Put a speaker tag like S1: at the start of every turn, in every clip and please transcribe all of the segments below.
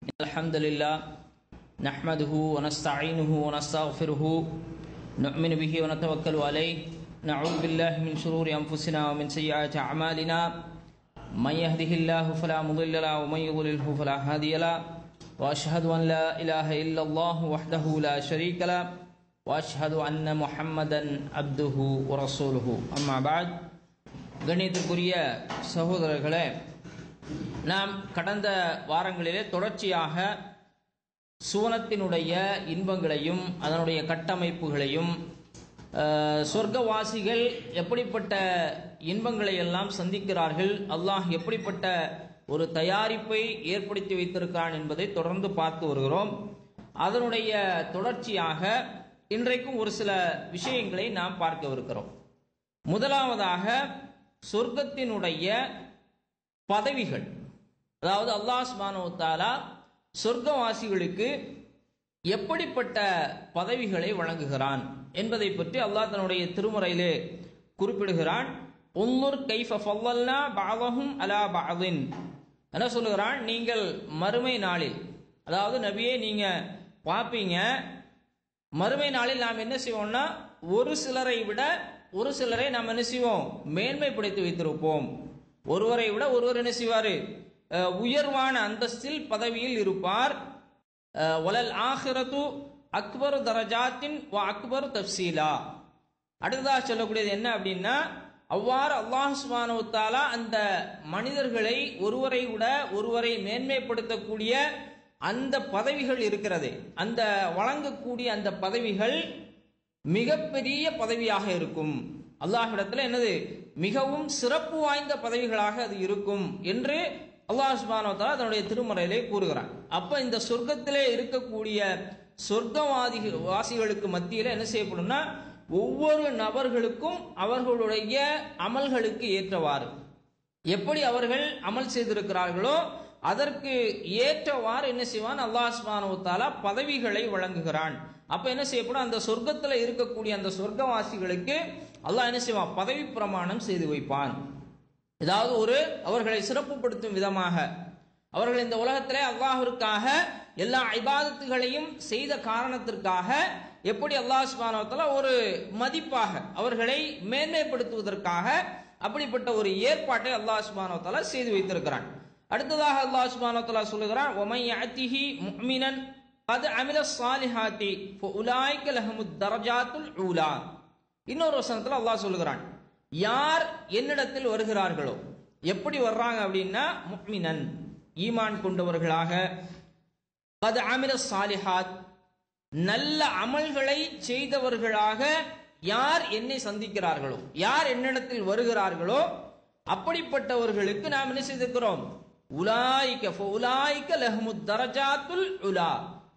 S1: الحمد لله نحمده ونستعينه ونستغفره نؤمن به ونتوكل عليه نعوذ بالله من شرور أنفسنا ومن سيئات أعمالنا من يهده الله فلا مضل له ومن يضلله فلا هادي له وأشهد أن لا إله إلا الله وحده لا شريك له وأشهد أن محمدا عبده ورسوله أما بعد கண்ணியத்திற்குரிய சகோதரர்களே நாம் கடந்த வாரங்களிலே தொடர்ச்சியாக சுவனத்தினுடைய இன்பங்களையும் அதனுடைய கட்டமைப்புகளையும் அஹ், சொர்க்கவாசிகள் எப்படிப்பட்ட இன்பங்களை எல்லாம் சந்திக்கிறார்கள் அல்லாஹ் எப்படிப்பட்ட ஒரு தயாரிப்பை ஏற்படுத்தி வைத்திருக்கிறான் என்பதை தொடர்ந்து பார்த்து வருகிறோம் அதனுடைய தொடர்ச்சியாக இன்றைக்கும் ஒரு சில விஷயங்களை நாம் பார்க்கவிருக்கிறோம் முதலாவதாக சொர்க்கத்தினுடைய பதவிகள் அதாவது அல்லாஹ் சுப்ஹானஹு வ தஆலா சொர்க்கவாசிகளுக்கு எப்படிப்பட்ட பதவிகளை வழங்குகிறான் என்பதை பற்றி அல்லாஹ் தன்னுடைய திருமறையிலே குறிப்பிடுகிறான் உன்னுர் கைஃப ஃபல்லல்னா பஅதஹும் அலா பஅதின் என்ன சொல்லுகிறான் நீங்கள் மறுமை நாளில் அதாவது நபியே நீங்க பார்ப்பீங்க மறுமை நாளில் நாம் என்ன செய்வோம்னா ஒரு சிலரை விட ஒரு சிலரை நாம் என்ன செய்வோம் மேன்மைப்படுத்தி வைத்திருப்போம் ஒருவரை விட ஒருவர் என்ன செய்வாரு அஹ், உயர்வான அந்தஸ்தில் பதவியில் இருப்பார் அஹ், வலல் ஆஹிரத்து அக்பர் தரஜாத்தின் வ அக்பர் தப்சீலா அடுத்ததாக சொல்லக்கூடியது என்ன அப்படின்னா அவ்வாறு அல்லாஹ் சுப்ஹானஹு வ தஆலா அந்த மனிதர்களை ஒருவரை விட ஒருவரை மேன்மைப்படுத்தக்கூடிய அந்த பதவிகள் இருக்கிறது அந்த வழங்கக்கூடிய அந்த பதவிகள் மிகப்பெரிய பதவியாக இருக்கும் அல்லாஹ்விடத்தில் என்னது மிகவும் சிறப்பு வாய்ந்த பதவிகளாக அது இருக்கும் என்று அல்லாஹ் சுப்ஹானஹு வ தஆலா தன்னுடைய திருமறையிலே கூறுகிறான் அப்ப இந்த சொர்க்கத்திலே இருக்கக்கூடிய சொர்க்கவாதி வாசிகளுக்கு மத்தியில் என்ன செய்யப்படும்னா ஒவ்வொரு நபர்களுக்கும் அவர்களுடைய அமல்களுக்கு ஏற்றவாறு எப்படி அவர்கள் அமல் செய்திருக்கிறார்களோ அதற்கு ஏற்றவாறு என்ன செய்வான் அல்லாஹ் சுப்ஹானஹு வ தஆலா பதவிகளை வழங்குகிறான் அப்ப என்ன செய்யப்படும் அந்த சொர்க்கத்துல இருக்கக்கூடிய அந்த சொர்க்கவாசிகளுக்கு அல்லாஹ் என்ன செய்வான் பதவி பிரமாணம் செய்து வைப்பான் ஏதாவது ஒரு அவர்களை சிறப்புப்படுத்தும் விதமாக அவர்கள் இந்த உலகத்திலே அல்லாஹ்விற்காக எல்லா இபாதத்துகளையும் செய்த காரணத்திற்காக எப்படி அல்லாஹ் சுப்ஹானஹு வ தஆலா ஒரு மதிப்பாக அவர்களை மேன்மைப்படுத்துவதற்காக அப்படிப்பட்ட ஒரு ஏற்பாட்டை அல்லாஹ் சுப்ஹானஹு வ தஆலா செய்து வைத்திருக்கிறான் அடுத்ததாக அல்லாஹ் சுப்ஹானஹு வ தஆலா சொல்லுகிறான் ஒமை யஅதிஹி முஃமினன் قد عمل الصالحات فاولئك لهم الدرجات العلى இன்னொரு வசனத்துல அல்லாஹ் சொல்லுகிறான் யார் என்னிடத்தில் வருகிறார்களோ எப்படி வர்றாங்க அப்படின்னா முக்மினன் ஈமான் கொண்டவர்களாக அது அமில சாலிஹாத் நல்ல அமல்களை செய்தவர்களாக யார் என்னை சந்திக்கிறார்களோ யார் என்னிடத்தில் வருகிறார்களோ அப்படிப்பட்டவர்களுக்கு நாம் என்ன செய்திருக்கிறோம் உலாய்க்க உலாய்க்க லஹ்முத் தரஜாத்துல் உலா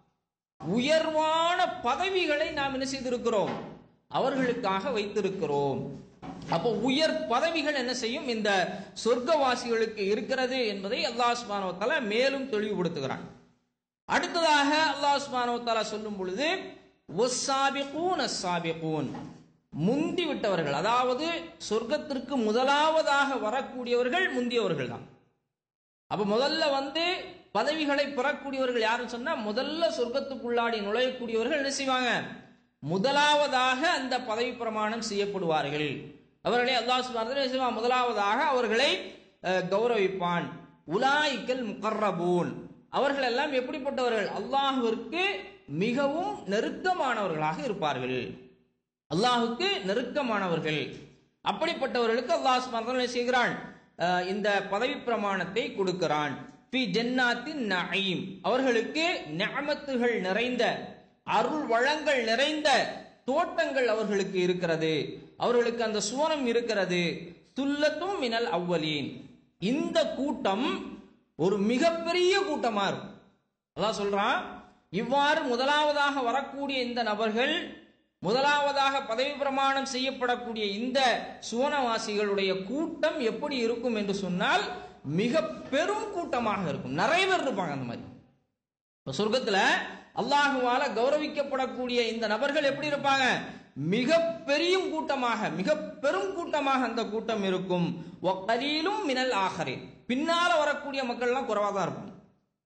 S1: உயர்வான பதவிகளை நாம் என்ன செய்திருக்கிறோம் அவர்களுக்காக வைத்திருக்கிறோம் அப்போ உயர் பதவிகள் என்ன செய்யும் இந்த சொர்க்கவாசிகளுக்கு இருக்கிறது என்பதை அல்லாஹ் சுப்ஹானஹு வ தஆலா மேலும் தெளிவுபடுத்துகிறான் அடுத்ததாக அல்லாஹ் சுப்ஹானஹு வ தஆலா சொல்லும் பொழுது வஸ்ஸாபிகூன் அஸ்ஸாபிகூன் முந்தி விட்டவர்கள் அதாவது சொர்க்கத்திற்கு முதலாவதாக வரக்கூடியவர்கள் முந்தியவர்கள் தான் அப்ப முதல்ல வந்து பதவிகளை பெறக்கூடியவர்கள் யாருன்னு சொன்னா முதல்ல சொர்க்கத்துக்குள்ளாடி நுழையக்கூடியவர்கள் என்ன செய்வாங்க முதலாவதாக அந்த பதவி பிரமாணம் செய்யப்படுவார்கள் அவர்களை அல்லாஹ் சுப்ஹானஹு வ தஆலா என்ன செய்வான் முதலாவதாக அவர்களை அஹ், கௌரவிப்பான் உலாய்க்கல் முகர்ரபூன் அவர்கள் எல்லாம் எப்படிப்பட்டவர்கள் அல்லாஹ்விற்கு மிகவும் நெருக்கமானவர்களாக இருப்பார்கள் அல்லாஹுக்கு நெருக்கமானவர்கள் அப்படிப்பட்டவர்களுக்கு அல்லாஹ் சுப்ஹானஹு வ தஆலா என்ன செய்கிறான் அஹ், இந்த பதவி பிரமாணத்தை கொடுக்கிறான் ஃபி ஜன்னாத்தின் நஈம் அவர்களுக்கு நிஅமத்துகள் நிறைந்த அருள் வளங்கள் நிறைந்த தோட்டங்கள் அவர்களுக்கு இருக்கிறது அவர்களுக்கு அந்த சுவனம் இருக்கிறது துல்லத்தும் மினல் அவ்வலீன் இந்த கூட்டம் ஒரு மிகப்பெரிய கூட்டமா இருக்கும் அதான் சொல்றான் இவ்வாறு முதலாவதாக வரக்கூடிய இந்த நபர்கள் முதலாவதாக பதவி பிரமாணம் செய்யப்படக்கூடிய இந்த சுவனவாசிகளுடைய கூட்டம் எப்படி இருக்கும் என்று சொன்னால் மிக பெரும் கூட்டமாக இருக்கும் நிறைய பேர் இருப்பாங்க அந்த மாதிரி இப்ப சொர்க்கத்துல அல்லாஹுவால கௌரவிக்கப்படக்கூடிய இந்த நபர்கள் எப்படி இருப்பாங்க மிக பெரிய கூட்டமாக மிக பெரும் கூட்டமாக அந்த கூட்டம் இருக்கும் ஒக்கலீலும் மினல் ஆகரின் பின்னால வரக்கூடிய மக்கள்லாம் குறைவா தான் இருக்கும்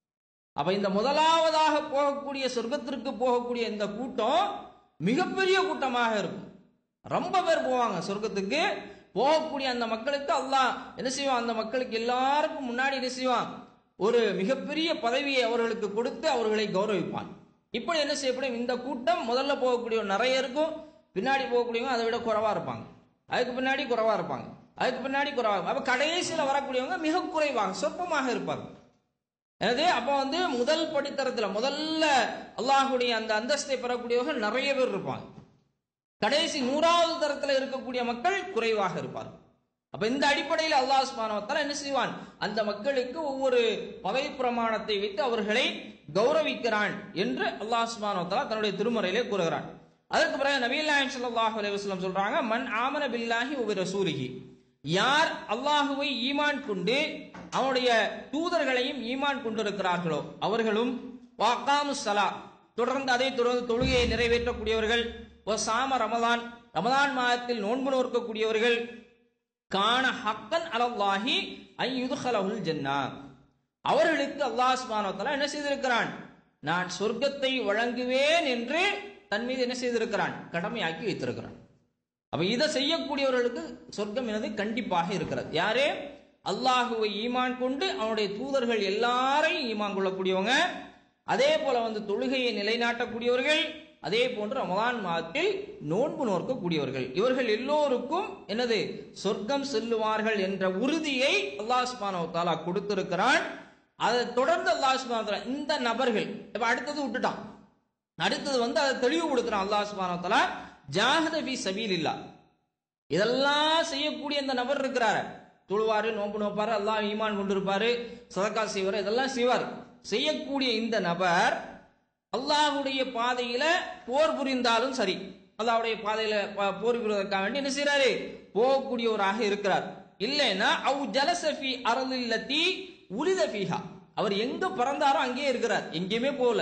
S1: அப்ப இந்த முதலாவதாக போகக்கூடிய சொர்க்கத்திற்கு போகக்கூடிய இந்த கூட்டம் மிகப்பெரிய கூட்டமாக இருக்கும் ரொம்ப பேர் போவாங்க சொர்க்கத்துக்கு போகக்கூடிய அந்த மக்களுக்கு அல்லாஹ் என்ன செய்வான் அந்த மக்களுக்கு எல்லாருக்கும் முன்னாடி என்ன செய்வான் ஒரு மிகப்பெரிய பதவியை அவர்களுக்கு கொடுத்து அவர்களை கௌரவிப்பான் இப்படி என்ன செய்யப்படும் இந்த கூட்டம் முதல்ல போகக்கூடிய நிறைய இருக்கும் பின்னாடி போகக்கூடியவங்க அதை விட குறைவா இருப்பாங்க அதுக்கு பின்னாடி குறைவா இருப்பாங்க அதுக்கு பின்னாடி குறைவா இருப்பாங்க. அப்ப கடைசியில் வரக்கூடியவங்க மிக குறைவாக சொற்பமாக இருப்பாங்க எனவே அப்போ வந்து முதல் படித்தரத்துல முதல்ல அல்லாஹுடைய அந்த அந்தஸ்தை பெறக்கூடியவர்கள் நிறைய பேர் இருப்பாங்க கடைசி நூறாவது தரத்துல இருக்கக்கூடிய மக்கள் குறைவாக இருப்பார்கள் அப்ப இந்த அடிப்படையில் அல்லாஹ் சுப்ஹானஹு வ தஆலா என்ன செய்வான் அந்த மக்களுக்கு ஒவ்வொரு பதவி பிரமாணத்தை வைத்து அவர்களை கௌரவிக்கிறான் என்று அல்லாஹ் சுப்ஹானஹு வ தஆலா தன்னுடைய திருமறையிலே கூறுகிறான் அதற்கு பிறகு நபிகள் நாயகம் ஸல்லல்லாஹு அலைஹி வஸல்லம் சொல்றாங்க மன் ஆமன பில்லாஹி வ ரசூலிஹி யார் அல்லாஹுவை ஈமான் கொண்டு அவனுடைய தூதர்களையும் ஈமான் கொண்டிருக்கிறார்களோ அவர்களும் வாக்காமு சலா தொடர்ந்து அதை தொடர்ந்து தொழுகையை நிறைவேற்றக்கூடியவர்கள் ஓ சாம ரமலான் ரமலான் மாதத்தில் நோன்பு நோக்கக்கூடியவர்கள் கான ஹக்கன் அலல்லாஹி ஐயுதுஹலஹுல் ஜன்னா அவர்களுக்கு அல்லாஹ் சுப்ஹானஹு வ தஆலா என்ன செய்திருக்கிறான் நான் சொர்க்கத்தை வழங்குவேன் என்று தன் மீது என்ன செய்திருக்கிறான் கடமையாக்கி வைத்திருக்கிறான் அப்ப இதை செய்யக்கூடியவர்களுக்கு சொர்க்கம் எனது கண்டிப்பாக இருக்கிறது யாரே அல்லாஹுவை ஈமான் கொண்டு அவனுடைய தூதர்கள் எல்லாரையும் ஈமான் கொள்ளக்கூடியவங்க அதே போல வந்து தொழுகையை நிலைநாட்டக்கூடியவர்கள் அதே போன்று ரமலான் மாதத்தில் நோன்பு நோக்கக்கூடியவர்கள் இவர்கள் எல்லோருக்கும் என்னது சொர்க்கம் செல்லுவார்கள் என்ற உறுதியை அல்லாஹ் சுப்ஹானஹு வ தஆலா கொடுத்திருக்கிறான் அதை தொடர்ந்து அல்லாஹ் சுப்ஹானஹு வ தஆலா இந்த நபர்கள் இப்ப அடுத்தது விட்டுட்டான் அடுத்தது வந்து அதை தெளிவு கொடுக்கிறான் அல்லாஹ் சுப்ஹானஹு வ தஆலா ஜாஹத ஃபீ சபீலில்லா இதெல்லாம் செய்யக்கூடிய இந்த நபர் இருக்கிறாரு தொழுவாரு நோன்பு நோப்பாரு அல்லாஹ் ஈமான் கொண்டிருப்பாரு சதக்கா செய்வார் இதெல்லாம் செய்வார் செய்யக்கூடிய இந்த நபர் அல்லாஹ்வுடைய பாதையில போர் புரிந்தாலும் சரி அல்லாஹ்வுடைய பாதையில ப- போர் புரிவதற்காக வேண்டி என்ன செய்யறாரு போகக்கூடியவராக இருக்கிறார் இல்லைன்னா அவு ஜலசஃபி அரலில்லத்தி உலித ஃபீஹா அவர் எங்க பிறந்தாரோ அங்கேயே இருக்கிறார் எங்கேயுமே போகல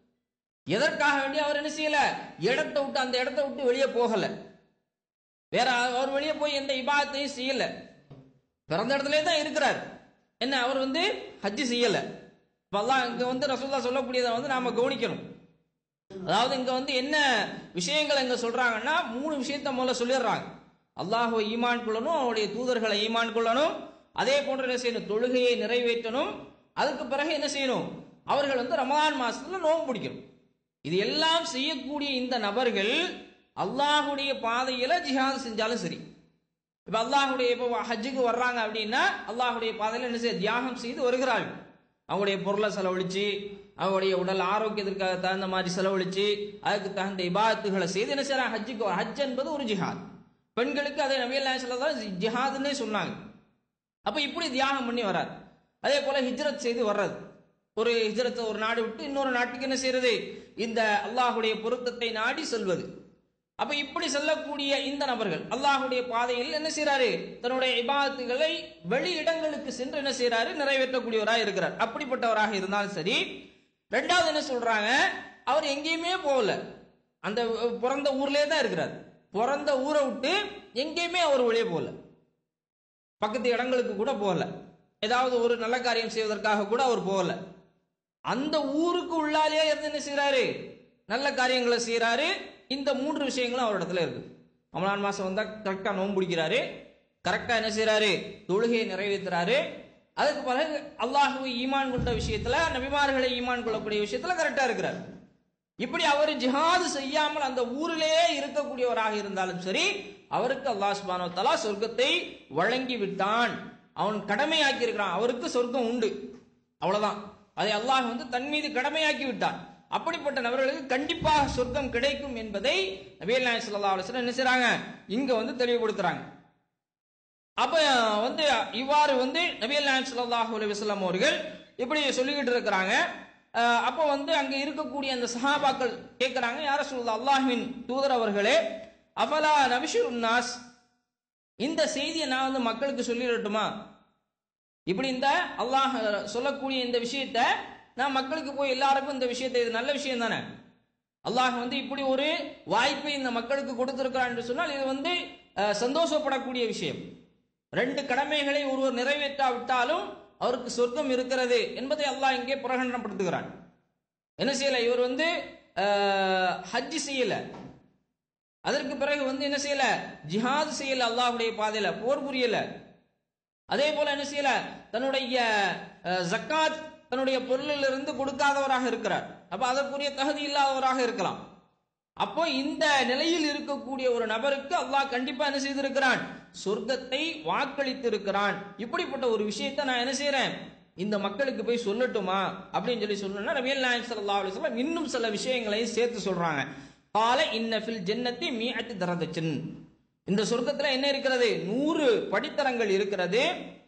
S1: எதற்காக வேண்டி அவர் என்ன செய்யல இடத்தை விட்டு அந்த இடத்தை விட்டு வெளியே போகல வேற அவர் வெளியே போய் எந்த இபாதத்தையும் செய்யல பிறந்த இடத்துல தான் இருக்கிறார் என்ன அவர் வந்து ஹஜ்ஜி செய்யல அப்ப அல்லாஹ் இங்க வந்து ரசூல்லா சொல்லக்கூடியதை வந்து நாம கவனிக்கணும் அதாவது இங்க வந்து என்ன விஷயங்கள் இங்க சொல்றாங்கன்னா மூணு விஷயத்த முதல்ல சொல்லிடுறாங்க அல்லாஹுவை ஈமான் கொள்ளணும் அவருடைய தூதர்களை ஈமான் கொள்ளணும் அதே போன்று என்ன செய்யணும் தொழுகையை நிறைவேற்றணும் அதுக்கு பிறகு என்ன செய்யணும் அவர்கள் வந்து ரமலான் மாசத்துல நோன்பு பிடிக்கணும் இது எல்லாம் செய்யக்கூடிய இந்த நபர்கள் அல்லாஹுடைய பாதையில ஜிஹாத் செஞ்சாலும் சரி இப்ப அல்லாஹுடைய இப்போ ஹஜ்ஜுக்கு வர்றாங்க அப்படின்னா அல்லாஹுடைய பாதையில என்ன செய்ய தியாகம் செய்து வருகிறார்கள் அவங்களுடைய பொருளை செலவழிச்சு அவங்களுடைய உடல் ஆரோக்கியத்திற்காக தகுந்த மாதிரி செலவழிச்சு அதுக்கு தகுந்த இபாதத்துகளை செய்து என்ன செய்யறாங்க ஹஜ்ஜுக்கு வர- ஹஜ் என்பது ஒரு ஜிஹாத் பெண்களுக்கு அதை நபியல் சொல்லதான் ஜிஹாதுன்னே சொன்னாங்க அப்ப இப்படி தியாகம் பண்ணி வர்றார் அதே போல ஹிஜ்ரத் செய்து வர்றது ஒரு ஹிஜ்ரத்தை ஒரு நாடு விட்டு இன்னொரு நாட்டுக்கு என்ன செய்யறது இந்த அல்லாஹுடைய பொருத்தத்தை நாடி செல்வது அப்ப இப்படி செல்லக்கூடிய இந்த நபர்கள் அல்லாஹுடைய பாதையில் என்ன செய்யறாரு தன்னுடைய இபாதத்துகளை வெளி இடங்களுக்கு சென்று என்ன செய்யறாரு நிறைவேற்றக்கூடியவராக இருக்கிறார் அப்படிப்பட்டவராக இருந்தாலும் சரி ரெண்டாவது என்ன சொல்றாங்க அவர் எங்கேயுமே போகல அந்த பிறந்த ஊர்லயே தான் இருக்கிறார் பிறந்த ஊரை விட்டு எங்கேயுமே அவர் வெளியே போகல பக்கத்து இடங்களுக்கு கூட போகல ஏதாவது ஒரு நல்ல காரியம் செய்வதற்காக கூட அவர் போகல அந்த ஊருக்கு உள்ளாலே இருந்து என்ன செய்யறாரு நல்ல காரியங்களை செய்யறாரு இந்த மூன்று விஷயங்களும் அவரிடத்துல இருக்கு ரமலான் மாசம் வந்தா கரெக்டா நோன்பு பிடிக்கிறாரு கரெக்டா என்ன செய்யறாரு தொழுகையை நிறைவேற்றுறாரு அதுக்கு பிறகு அல்லாஹுவை ஈமான் கொண்ட விஷயத்துல நபிமார்களை ஈமான் கொள்ளக்கூடிய விஷயத்துல கரெக்டா இருக்கிறார் இப்படி அவர் ஜிஹாது செய்யாமல் அந்த ஊரிலேயே இருக்கக்கூடியவராக இருந்தாலும் சரி அவருக்கு அல்லாஹ் சுப்ஹானஹு வ தஆலா சொர்க்கத்தை வழங்கி விட்டான் அவன் கடமையாக்கி இருக்கிறான் அவருக்கு சொர்க்கம் உண்டு அவ்வளவுதான் அதை அல்லாஹ் வந்து தன் மீது கடமையாக்கி விட்டான் அப்படிப்பட்ட நபர்களுக்கு கண்டிப்பாக சொர்க்கம் கிடைக்கும் என்பதை நபிகள் நாயகம் ஸல்லல்லாஹு அலைஹி வஸல்லம் என்ன செய்றாங்க இங்க வந்து தெளிவுபடுத்துறாங்க அப்ப வந்து இவ்வாறு வந்து நபிகள் நாயகம் ஸல்லல்லாஹு அலைஹி வஸல்லம் அவர்கள் இப்படி சொல்லிக்கிட்டு இருக்கிறாங்க அஹ் அப்ப வந்து அங்க இருக்கக்கூடிய அந்த சஹாபாக்கள் கேட்கிறாங்க யார சொல்லுது அல்லாஹ்வின் தூதர் அவர்களே அஃபலா நபிஷுர் நாஸ் இந்த செய்தியை நான் வந்து மக்களுக்கு சொல்லிடட்டுமா இப்படி இந்த அல்லாஹ் சொல்லக்கூடிய இந்த விஷயத்த நான் மக்களுக்கு போய் எல்லாருக்கும் இந்த விஷயத்தை இது நல்ல விஷயம் தானே அல்லாஹ் வந்து இப்படி ஒரு வாய்ப்பை இந்த மக்களுக்கு கொடுத்திருக்கிறான் என்று சொன்னால் இது வந்து அஹ், சந்தோஷப்படக்கூடிய விஷயம் ரெண்டு கடமைகளை ஒருவர் நிறைவேற்றாவிட்டாலும் அவருக்கு சொர்க்கம் இருக்கிறது என்பதை அல்லாஹ் இங்கே பிரகடனப்படுத்துகிறான் என்ன செய்யல இவர் வந்து அஹ், ஹஜ் செய்யல அதற்கு பிறகு வந்து என்ன செய்யல ஜிஹாத் செய்யல அல்லாஹ்வுடைய பாதையில போர் புரியல அதே போல என்ன செய்யல தன்னுடைய அஹ், ஜக்காத் தன்னுடைய பொருளில் இருந்து கொடுக்காதவராக இருக்கிறார் அப்ப அதற்குரிய தகுதி இல்லாதவராக இருக்கலாம் அப்போ இந்த நிலையில் இருக்கக்கூடிய ஒரு நபருக்கு அல்லாஹ் கண்டிப்பா என்ன செய்திருக்கிறான் சொர்க்கத்தை வாக்களித்து இருக்கிறான் இப்படிப்பட்ட ஒரு விஷயத்தை நான் என்ன செய்யறேன் இந்த மக்களுக்கு போய் சொல்லட்டுமா அப்படின்னு சொல்லி சொல்லணும்னா நபியல் நாயகம் ஸல்லல்லாஹு அலைஹி வஸல்லம் இன்னும் சில விஷயங்களையும் சேர்த்து சொல்றாங்க கால இன்ன ஃபில் ஜன்னத்தி மீஅத்தி தரதச்சின் இந்த சொர்க்கத்துல என்ன இருக்கிறது நூறு படித்தரங்கள் இருக்கிறது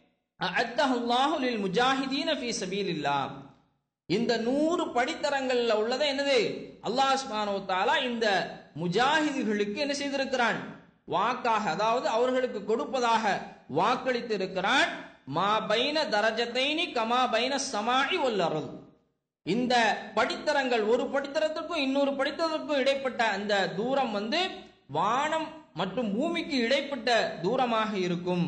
S1: அத்தஹுல்லாஹு லில் முஜாஹிதீன ஃபீ சபீலில்லாஹ் இந்த நூறு படித்தரங்கள்ல உள்ளதை என்னது அல்லாஹ் சுப்ஹானஹு வ தஆலா இந்த முஜாஹிதுகளுக்கு என்ன செய்திருக்கிறான் வாக்காக அதாவது அவர்களுக்கு கொடுப்பதாக வாக்களித்து இருக்கிறான் மா பைன தரஜத்தைனி கமா பைன சமாஇ வல் அருள் இந்த படித்தரங்கள் ஒரு படித்தரத்துக்கும் இன்னொரு படித்தரத்துக்கும் இடைப்பட்ட அந்த தூரம் வந்து வானம் மற்றும் பூமிக்கு இடைப்பட்ட தூரமாக இருக்கும்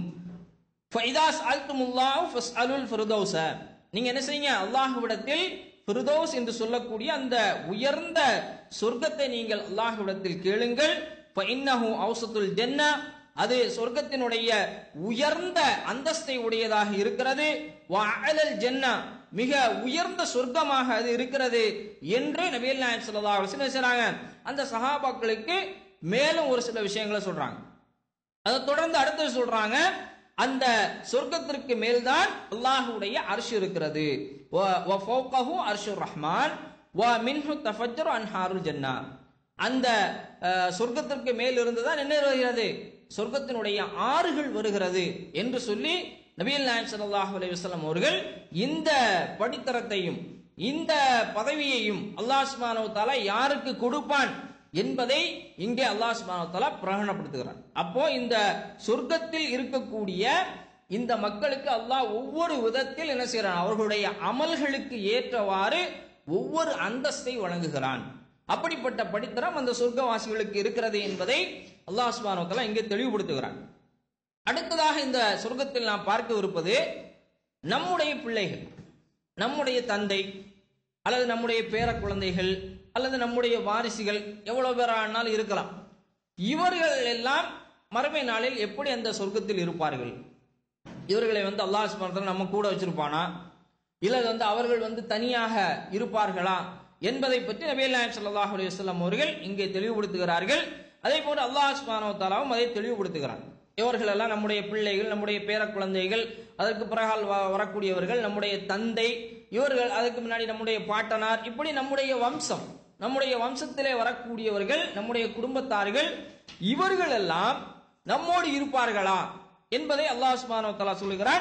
S1: ஃபைதாஸ் அல்துமுல்லாஹு ஃபஸ்அலுல் ஃபிர்தௌஸ நீங்க என்ன செய்யுங்க அல்லாஹ்விடத்தில் ஃபிர்தௌஸ் என்று சொல்லக்கூடிய அந்த உயர்ந்த சொர்க்கத்தை நீங்கள் அல்லாஹ்விடத்தில் கேளுங்கள் ஃபஇன்னஹு அவ்சத்துல் ஜன்னah அது சொர்க்கத்தினுடைய உயர்ந்த அந்தஸ்தை உடையதாக இருக்கிறது வஅலல் ஜன்னா மிக உயர்ந்த சொர்க்கமாக அது இருக்கிறது என்று நபிகள் நாயகம் ஸல்லல்லாஹு அலைஹி வஸல்லம் செய்றாங்க அந்த சஹாபாக்களுக்கு மேலும் ஒரு சில விஷயங்களை சொல்றாங்க அதை தொடர்ந்து அடுத்து சொல்றாங்க அந்த சொர்க்கத்திற்கு மேல்தான் அல்லாஹ்வுடைய அர்ஷ் இருக்கிறது வ- வ ஃபௌகஹு அர்ஷுர் ரஹ்மான் வ மின்ஹு தஃபஜ்ஜரு அன்ஹாருல் ஜன்னா அந்த அஹ், சொர்க்கத்திற்கு மேல் இருந்துதான் என்ன வருகிறது சொர்க்கத்தினுடைய ஆறுகள் வருகிறது என்று சொல்லி நபிகள் நாயகம் ஸல்லல்லாஹு அலைஹி வஸல்லம் அவர்கள் இந்த படித்தரத்தையும் இந்த பதவியையும் அல்லாஹ் சுப்ஹானஹு வ தஆலா யாருக்கு கொடுப்பான் என்பதை இங்கே அல்லாஹ் சுப்ஹானஹு வ தஆலா பிரகடனப்படுத்துகிறான் அப்போ இந்த சொர்க்கத்தில் இருக்கக்கூடிய இந்த மக்களுக்கு அல்லாஹ் ஒவ்வொரு விதத்தில் என்ன செய்றான் அவர்களுடைய அமல்களுக்கு ஏற்றவாறு ஒவ்வொரு அந்தஸ்தை வழங்குகிறான் அப்படிப்பட்ட படித்தரம் அந்த சொர்க்கவாசிகளுக்கு இருக்கிறது என்பதை அல்லாஹ் சுப்ஹானஹு வ தஆலா இங்கே தெளிவுபடுத்துகிறான் அடுத்ததாக இந்த சொர்க்கத்தில் நாம் பார்க்கவிருப்பது நம்முடைய பிள்ளைகள் நம்முடைய தந்தை அல்லது நம்முடைய பேர குழந்தைகள் அல்லது நம்முடைய வாரிசுகள் எவ்வளவு பேரானாலும் இருக்கலாம் இவர்கள் எல்லாம் மறுமை நாளில் எப்படி அந்த சொர்க்கத்தில் இருப்பார்கள் இவர்களை வந்து அல்லாஹ் சுப்ஹானஹு வ தஆலா நம்ம கூட வச்சிருப்பானா இல்ல வந்து அவர்கள் வந்து தனியாக இருப்பார்களா என்பதை பற்றி நபிகள் நாயகம் ஸல்லல்லாஹு அலைஹி வஸல்லம் அவர்கள் இங்கே தெளிவுபடுத்துகிறார்கள் அதே போன்று அல்லாஹ் சுப்ஹானஹு வ தஆலாவும் அதை தெளிவுபடுத்துகிறான் இவர்கள் எல்லாம் நம்முடைய பிள்ளைகள் நம்முடைய பேர குழந்தைகள் அதற்கு பிறகால் வ- வரக்கூடியவர்கள் நம்முடைய தந்தை இவர்கள் அதுக்கு முன்னாடி நம்முடைய பாட்டனார் இப்படி நம்முடைய வம்சம் நம்முடைய வம்சத்திலே வரக்கூடியவர்கள் நம்முடைய குடும்பத்தார்கள் இவர்கள் எல்லாம் நம்மோடு இருப்பார்களா என்பதை அல்லாஹ் சுப்ஹானஹு வ தஆலா சொல்லுகிறான்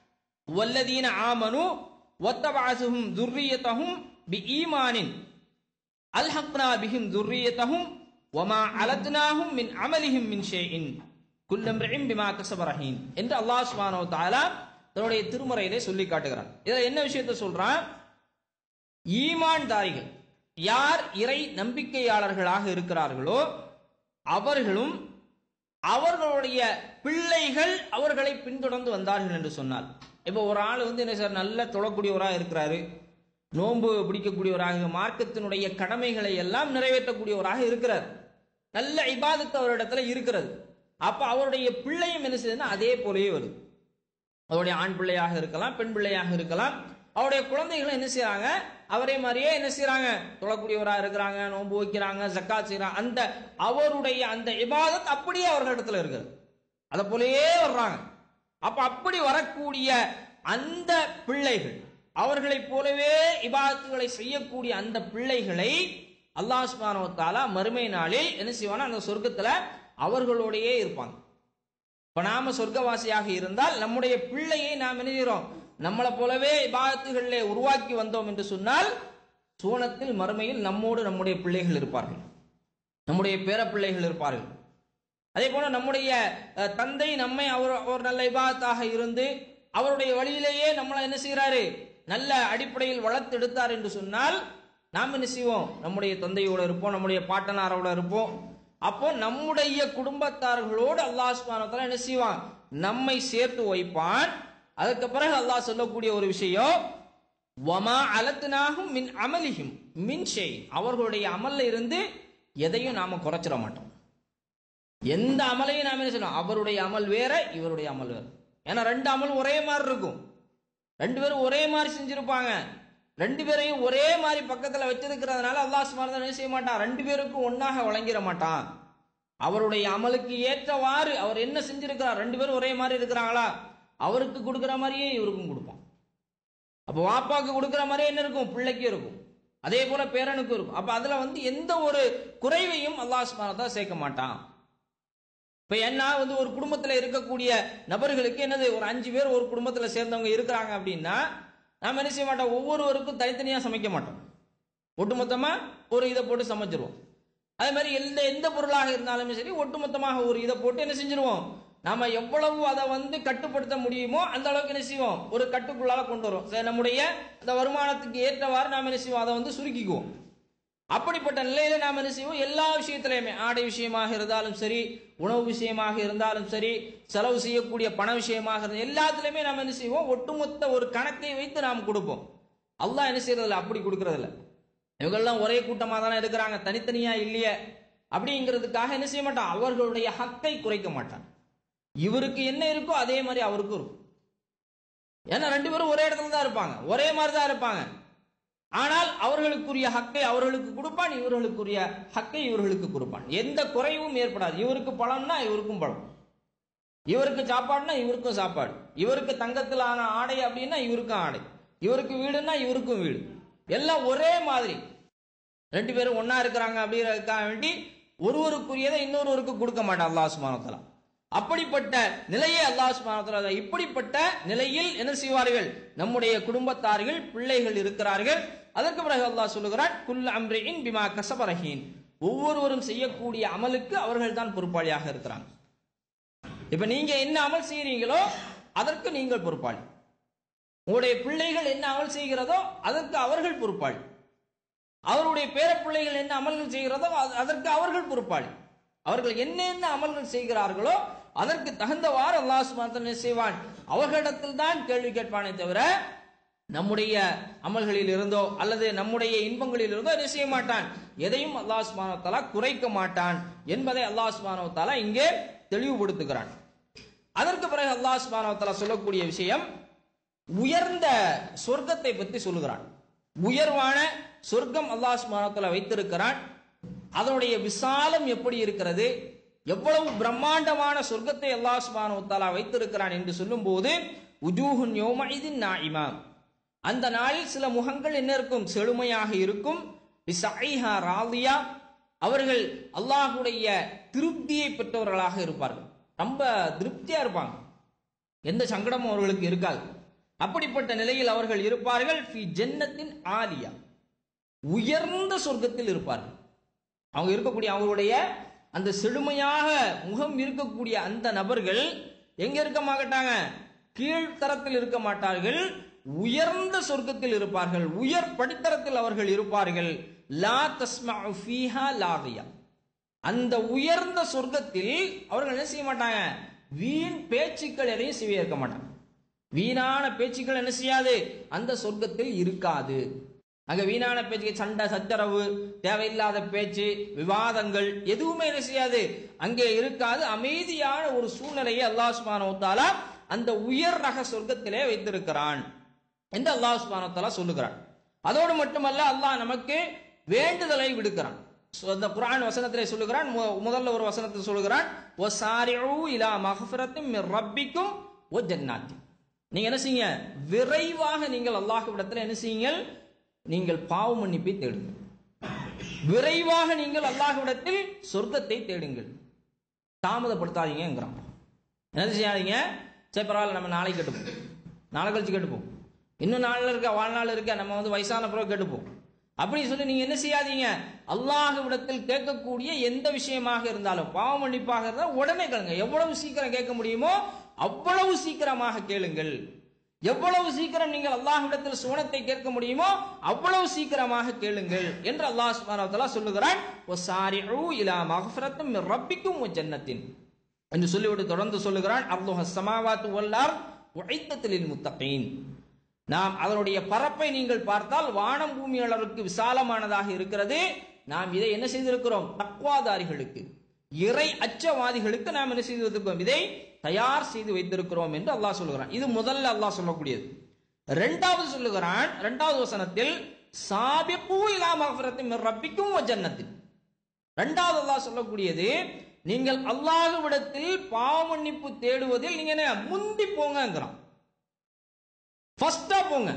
S1: வல்லதீன ஆமனு வத்தபஅசுஹும் ذُرِّيَّتَهُمْ بِإِيمَانٍ அல்ஹக்னா பிஹிம் ذُرِّيَّتَهُمْ وَمَا عَلَتْنَاهُمْ مِنْ عَمَلِهِمْ مِنْ شَيْءٍ كُلُّ امْرِئٍ بِمَا كَسَبَ رَهِينٌ என்று அல்லாஹ் சுப்ஹானஹு வ தஆலா தன்னுடைய திருமறையிலே சொல்லி காட்டுகிறான் இதுல என்ன விஷயத்தை சொல்றான் ஈமான்தாரிகள் யார் இறை நம்பிக்கையாளர்களாக இருக்கிறார்களோ அவர்களும் அவர்களுடைய பிள்ளைகள் அவர்களை பின்தொடர்ந்து வந்தார்கள் என்று சொன்னார் இப்போ ஒரு ஆள் வந்து என்ன சார் நல்ல தொழக்கூடியவராக இருக்கிறாரு நோன்பு பிடிக்கக்கூடியவராக மார்க்கத்தினுடைய கடமைகளை எல்லாம் நிறைவேற்றக்கூடியவராக இருக்கிறார் நல்ல இபாதத்து அவரிடத்துல இருக்கிறது அப்ப அவருடைய பிள்ளையும் என்ன செய்யுதுன்னா அதே போலவே வருது அவருடைய ஆண் பிள்ளையாக இருக்கலாம் பெண் பிள்ளையாக இருக்கலாம் அவருடைய குழந்தைகளும் என்ன செய்றாங்க அவரே மாதிரியே என்ன செய்றாங்க தொழக்கூடியவராக இருக்கிறாங்க நோன்பு வைக்கிறாங்க ஜக்காத் செய்றாங்க அந்த அவருடைய அந்த இபாதத் அப்படியே அவர்களிடத்துல இருக்குது அதை போலயே வர்றாங்க அப்ப அப்படி வரக்கூடிய அந்த பிள்ளைகள் அவர்களைப் போலவே இபாதத்துகளை செய்யக்கூடிய அந்த பிள்ளைகளை அல்லாஹ் சுப்ஹானஹு வ தஆலா மறுமை நாளில் என்ன செய்வானா அந்த சொர்க்கத்துல அவர்களோடையே இருப்பாங்க இப்ப நாம சொர்க்கவாசியாக இருந்தால் நம்முடைய பிள்ளையை நாம் என்ன செய்கிறோம் நம்மளை போலவே இபாதத்துகளிலே உருவாக்கி வந்தோம் என்று சொன்னால் சூனத்தில் மறுமையில் நம்மோடு நம்முடைய பிள்ளைகள் இருப்பார்கள் நம்முடைய பேர பிள்ளைகள் இருப்பார்கள் அதே போல நம்முடைய அஹ், தந்தை நம்மை அவர் அவர் நல்ல இபாதத்தாக இருந்து அவருடைய வழியிலேயே நம்மளை என்ன செய்கிறாரு நல்ல அடிப்படையில் வளர்த்து எடுத்தார் என்று சொன்னால் நாம் என்ன செய்வோம் நம்முடைய தந்தையோட இருப்போம் நம்முடைய பாட்டனாரோட இருப்போம் அப்போ நம்முடைய குடும்பத்தார்களோடு அல்லாஹ் சுப்ஹானஹு வ தஆலா என்ன செய்வான் நம்மை சேர்த்து வைப்பான் அதற்கு பிறகு அல்லாஹ் சொல்லக்கூடிய ஒரு விஷயம் வமா அலத்துனாகும் மின் அமலிஹிம் மின் ஷெய் அவர்களுடைய அமல்ல இருந்து எதையும் நாம குறைச்சிட மாட்டோம் எந்த அமலையும் நாம என்ன சொல்லணும் அவருடைய அமல் வேற இவருடைய அமல் வேற ஏன்னா ரெண்டு அமல் ஒரே மாதிரி இருக்கும் ரெண்டு பேரும் ஒரே மாதிரி செஞ்சிருப்பாங்க ரெண்டு பேரையும் ஒரே மாதிரி பக்கத்துல வச்சிருக்கிறதுனால அல்லாஹ் சுமார் என்ன செய்ய மாட்டான் ரெண்டு பேருக்கும் ஒன்னாக வழங்கிட மாட்டான் அவருடைய அமலுக்கு ஏற்றவாறு அவர் என்ன செஞ்சிருக்கிறார் ரெண்டு பேரும் ஒரே மாதிரி இருக்கிறாங்களா அவருக்கு கொடுக்கிற மாதிரியே இவருக்கும் கொடுப்பான் அப்போ வாப்பாக்கு கொடுக்கிற மாதிரியே என்ன இருக்கும் பிள்ளைக்கு இருக்கும் அதே போல பேரனுக்கும் இருக்கும் அப்ப அதுல வந்து எந்த ஒரு குறைவையும் அல்லாஹ் சுமார் தான் சேர்க்க மாட்டான் இப்ப என்ன வந்து ஒரு குடும்பத்துல இருக்கக்கூடிய நபர்களுக்கு என்னது ஒரு அஞ்சு பேர் ஒரு குடும்பத்துல சேர்ந்தவங்க இருக்கிறாங்க அப்படின்னா நாம என்ன செய்ய மாட்டோம் ஒவ்வொருவருக்கும் தனித்தனியா சமைக்க மாட்டோம் ஒட்டுமொத்தமா ஒரு இதை போட்டு சமைச்சிருவோம் அதே மாதிரி எந்த எந்த பொருளாக இருந்தாலுமே சரி ஒட்டுமொத்தமாக ஒரு இதை போட்டு என்ன செஞ்சிருவோம் நாம எவ்வளவு அதை வந்து கட்டுப்படுத்த முடியுமோ அந்த அளவுக்கு என்ன செய்வோம் ஒரு கட்டுக்குள்ளால கொண்டு வரும் சரி, நம்முடைய அந்த வருமானத்துக்கு ஏற்றவாறு நாம என்ன செய்வோம் அதை வந்து சுருக்கிக்குவோம் அப்படிப்பட்ட நிலையில நாம் என்ன செய்வோம் எல்லா விஷயத்திலையுமே ஆடை விஷயமாக இருந்தாலும் சரி உணவு விஷயமாக இருந்தாலும் சரி செலவு செய்யக்கூடிய பண விஷயமாக இருந்தாலும் எல்லாத்துலயுமே நாம் என்ன செய்வோம் ஒட்டுமொத்த ஒரு கணக்கை வைத்து நாம் கொடுப்போம் அல்லாஹ் என்ன செய்யறதில்ல அப்படி கொடுக்கறதில்ல இவங்கெல்லாம் ஒரே கூட்டமாக தானே இருக்கிறாங்க தனித்தனியா இல்லையே அப்படிங்கிறதுக்காக என்ன செய்ய மாட்டான் அவர்களுடைய ஹக்கை குறைக்க மாட்டான் இவருக்கு என்ன இருக்கோ அதே மாதிரி அவருக்கும் இருக்கும் ஏன்னா ரெண்டு பேரும் ஒரே இடத்துல தான் இருப்பாங்க ஒரே மாதிரி தான் இருப்பாங்க ஆனால் அவர்களுக்குரிய ஹக்கை அவர்களுக்கு கொடுப்பான் இவர்களுக்குரிய ஹக்கை இவர்களுக்கு கொடுப்பான் எந்த குறைவும் ஏற்படாது இவருக்கு பழம்னா இவருக்கும் பழம் இவருக்கு சாப்பாடுனா இவருக்கும் சாப்பாடு இவருக்கு தங்கத்தில் ஆன ஆடை அப்படின்னா இவருக்கும் ஆடை இவருக்கு வீடுன்னா இவருக்கும் வீடு எல்லாம் ஒரே மாதிரி ரெண்டு பேரும் ஒண்ணா இருக்கிறாங்க அப்படிங்கிறதுக்காக வேண்டி ஒருவருக்குரியதை இன்னொருவருக்கு கொடுக்க மாட்டான் அல்லாஹ் சுமானத்தலா அப்படிப்பட்ட நிலையை அல்லாஹ் சுப்ஹானஹு இப்படிப்பட்ட நிலையில் என்ன செய்வார்கள் நம்முடைய குடும்பத்தார்கள் பிள்ளைகள் இருக்கிறார்கள் அதற்கு பிறகு அல்லாஹ் சொல்லுகிறான் குல் அம்ரின் பிமா கசபரஹீன் ஒவ்வொருவரும் செய்யக்கூடிய அமலுக்கு அவர்கள் தான் பொறுப்பாளியாக இருக்கிறாங்க இப்ப நீங்க என்ன அமல் செய்றீங்களோ அதற்கு நீங்கள் பொறுப்பாளி உங்களுடைய பிள்ளைகள் என்ன அமல் செய்கிறதோ அதற்கு அவர்கள் பொறுப்பாளி அவருடைய பேர பிள்ளைகள் என்ன அமல்கள் செய்கிறதோ அது- அதற்கு அவர்கள் பொறுப்பாளி அவர்கள் என்னென்ன அமல்கள் செய்கிறார்களோ அதற்கு தகுந்தவாறு அல்லாஹ் சுப்ஹானஹு வ தஆலா என்ன செய்வான் அவர்களிடத்தில் தான் கேள்வி கேட்பானே தவிர நம்முடைய அமல்களில் இருந்தோ அல்லது நம்முடைய இன்பங்களில் இருந்தோ என்ன செய்ய மாட்டான் எதையும் அல்லாஹ் சுப்ஹானஹு வ தஆலா குறைக்க மாட்டான் என்பதை அல்லாஹ் சுப்ஹானஹு வ தஆலா இங்கே தெளிவுபடுத்துகிறான் அதற்கு பிறகு அல்லாஹ் சுப்ஹானஹு வ தஆலா சொல்லக்கூடிய விஷயம் உயர்ந்த சொர்க்கத்தை பற்றி சொல்லுகிறான் உயர்வான சொர்க்கம் அல்லாஹ் சுப்ஹானஹு வ தஆலா வைத்திருக்கிறான் அதனுடைய விசாலம் எப்படி இருக்கிறது எவ்வளவு பிரம்மாண்டமான சொர்க்கத்தை அல்லாஹ் சுப்ஹானஹு வ தஆலா வைத்திருக்கிறான் என்று சொல்லும்போது உஜூஹுன் யௌமஇதின் நாயிமா அந்த நாளில் சில முகங்கள் என்ன இருக்கும் செழுமையாக இருக்கும் பிசைஹா ராலியா அவர்கள் அல்லாஹ்வுடைய திருப்தியை பெற்றவர்களாக இருப்பார்கள் ரொம்ப திருப்தியா இருப்பாங்க எந்த சங்கடமும் அவர்களுக்கு இருக்காது அப்படிப்பட்ட நிலையில் அவர்கள் இருப்பார்கள் ஃபி ஜன்னத்தின் ஆலியா உயர்ந்த சொர்க்கத்தில் இருப்பார்கள் அவங்க இருக்கக்கூடிய அவங்களுடைய அந்த செழுமையாக முகம் இருக்கக்கூடிய அந்த நபர்கள் எங்க இருக்க மாட்டாங்க கீழ்த்தரத்தில் இருக்க மாட்டார்கள் உயர்ந்த சொர்க்கத்தில் இருப்பார்கள் உயர் படித்தரத்தில் அவர்கள் இருப்பார்கள் லா தஸ்மஉ ஃபீஹா லாகியா அந்த உயர்ந்த சொர்க்கத்தில் அவர்கள் என்ன செய்ய மாட்டாங்க வீண் பேச்சுக்கள் எதையும் செய்ய இருக்க மாட்டாங்க வீணான பேச்சுக்கள் என்ன செய்யாது அந்த சொர்க்கத்தில் இருக்காது அங்க வீணான பேச்சு சண்டை சச்சரவு தேவையில்லாத பேச்சு விவாதங்கள் எதுவுமே என்ன செய்யாது அங்கே இருக்காது அமைதியான ஒரு சூழ்நிலையை அல்லாஹ் சுப்ஹானஹு வ தஆலா அந்த உயர் ரக சொர்க்கத்திலே வைத்திருக்கிறான் என்று அல்லாஹ் சுப்ஹானஹு வ தஆலா சொல்லுகிறான் அதோடு மட்டுமல்ல அல்லாஹ் நமக்கு வேண்டுதலை விடுக்கிறான் So, அந்த குர்ஆன் வசனத்திலே சொல்லுகிறான் மு- முதல்ல ஒரு வசனத்தில் சொல்லுகிறான் வசாரிஉ இலா மக்ஃபிரத்தின் மிர் ரப்பிக்கும் வ ஜன்னாத்தின் நீங்க என்ன செய்யுங்க விரைவாக நீங்கள் அல்லாஹ்விடத்தில் என்ன செய்யுங்கள் நீங்கள் பாவ மன்னிப்பை தேடுங்கள் விரைவாக நீங்கள் அல்லாஹ்விடத்தில் சொர்க்கத்தை தேடுங்கள் தாமதப்படுத்தாதீங்கிறான் என்ன செய்யாதீங்க சரி பரவாயில்ல நம்ம நாளைக்கு கட்டுப்போம் நாளை கழிச்சு கட்டுப்போம் இன்னும் நாளில் இருக்க வாழ்நாள் இருக்க நம்ம வந்து வயசான பிறகு கட்டுப்போம் அப்படி சொல்லி நீங்க என்ன செய்யாதீங்க அல்லாஹ்விடத்தில் கேட்கக்கூடிய எந்த விஷயமாக இருந்தாலும் பாவ மன்னிப்பாக இருந்தால் உடனே கேளுங்க எவ்வளவு சீக்கிரம் கேட்க முடியுமோ அவ்வளவு சீக்கிரமாக கேளுங்கள் எவ்வளவு சீக்கிரம் நீங்கள் அல்லாஹ்விடத்தில் சுவனத்தை கேட்க முடியுமோ அவ்வளவு சீக்கிரமாக கேளுங்கள் என்று அல்லாஹ் சுப்ஹானஹு வ தஆலா சொல்லுகிறான் வசாரிஉ இலா மக்ஃபிரத்தின் மிர் ரப்பிக்கும் வ ஜன்னத்தின் என்று சொல்லிவிட்டு தொடர்ந்து சொல்லுகிறான் அல்லாஹ் சமாவாத்து வல்லார் உழைத்தத்தில் முத்தகீன் நாம் அதனுடைய பரப்பை நீங்கள் பார்த்தால் வானம் பூமி அளவுக்கு விசாலமானதாக இருக்கிறது நாம் இதை என்ன செய்திருக்கிறோம் தக்வாதாரிகளுக்கு இறை அச்சவாதிகளுக்கு நாம் என்ன செய்து வைத்திருக்கிறோம் இதை தயார் செய்து வைத்திருக்கிறோம் என்று அல்லாஹ் சொல்லுகிறான் இது முதல்ல அல்லாஹ் சொல்லக்கூடியது இரண்டாவது சொல்லுகிறான் இரண்டாவது வசனத்தில் சாபிப்பு இலா மகஃபிரத்தின் ரப்பிக்கும் ஜன்னத்தில் இரண்டாவது அல்லாஹ் சொல்லக்கூடியது நீங்கள் அல்லாஹ்விடத்தில் பாவ மன்னிப்பு தேடுவதில் நீங்க என்ன முந்தி போங்கங்கிறான் ஃபர்ஸ்டா போங்க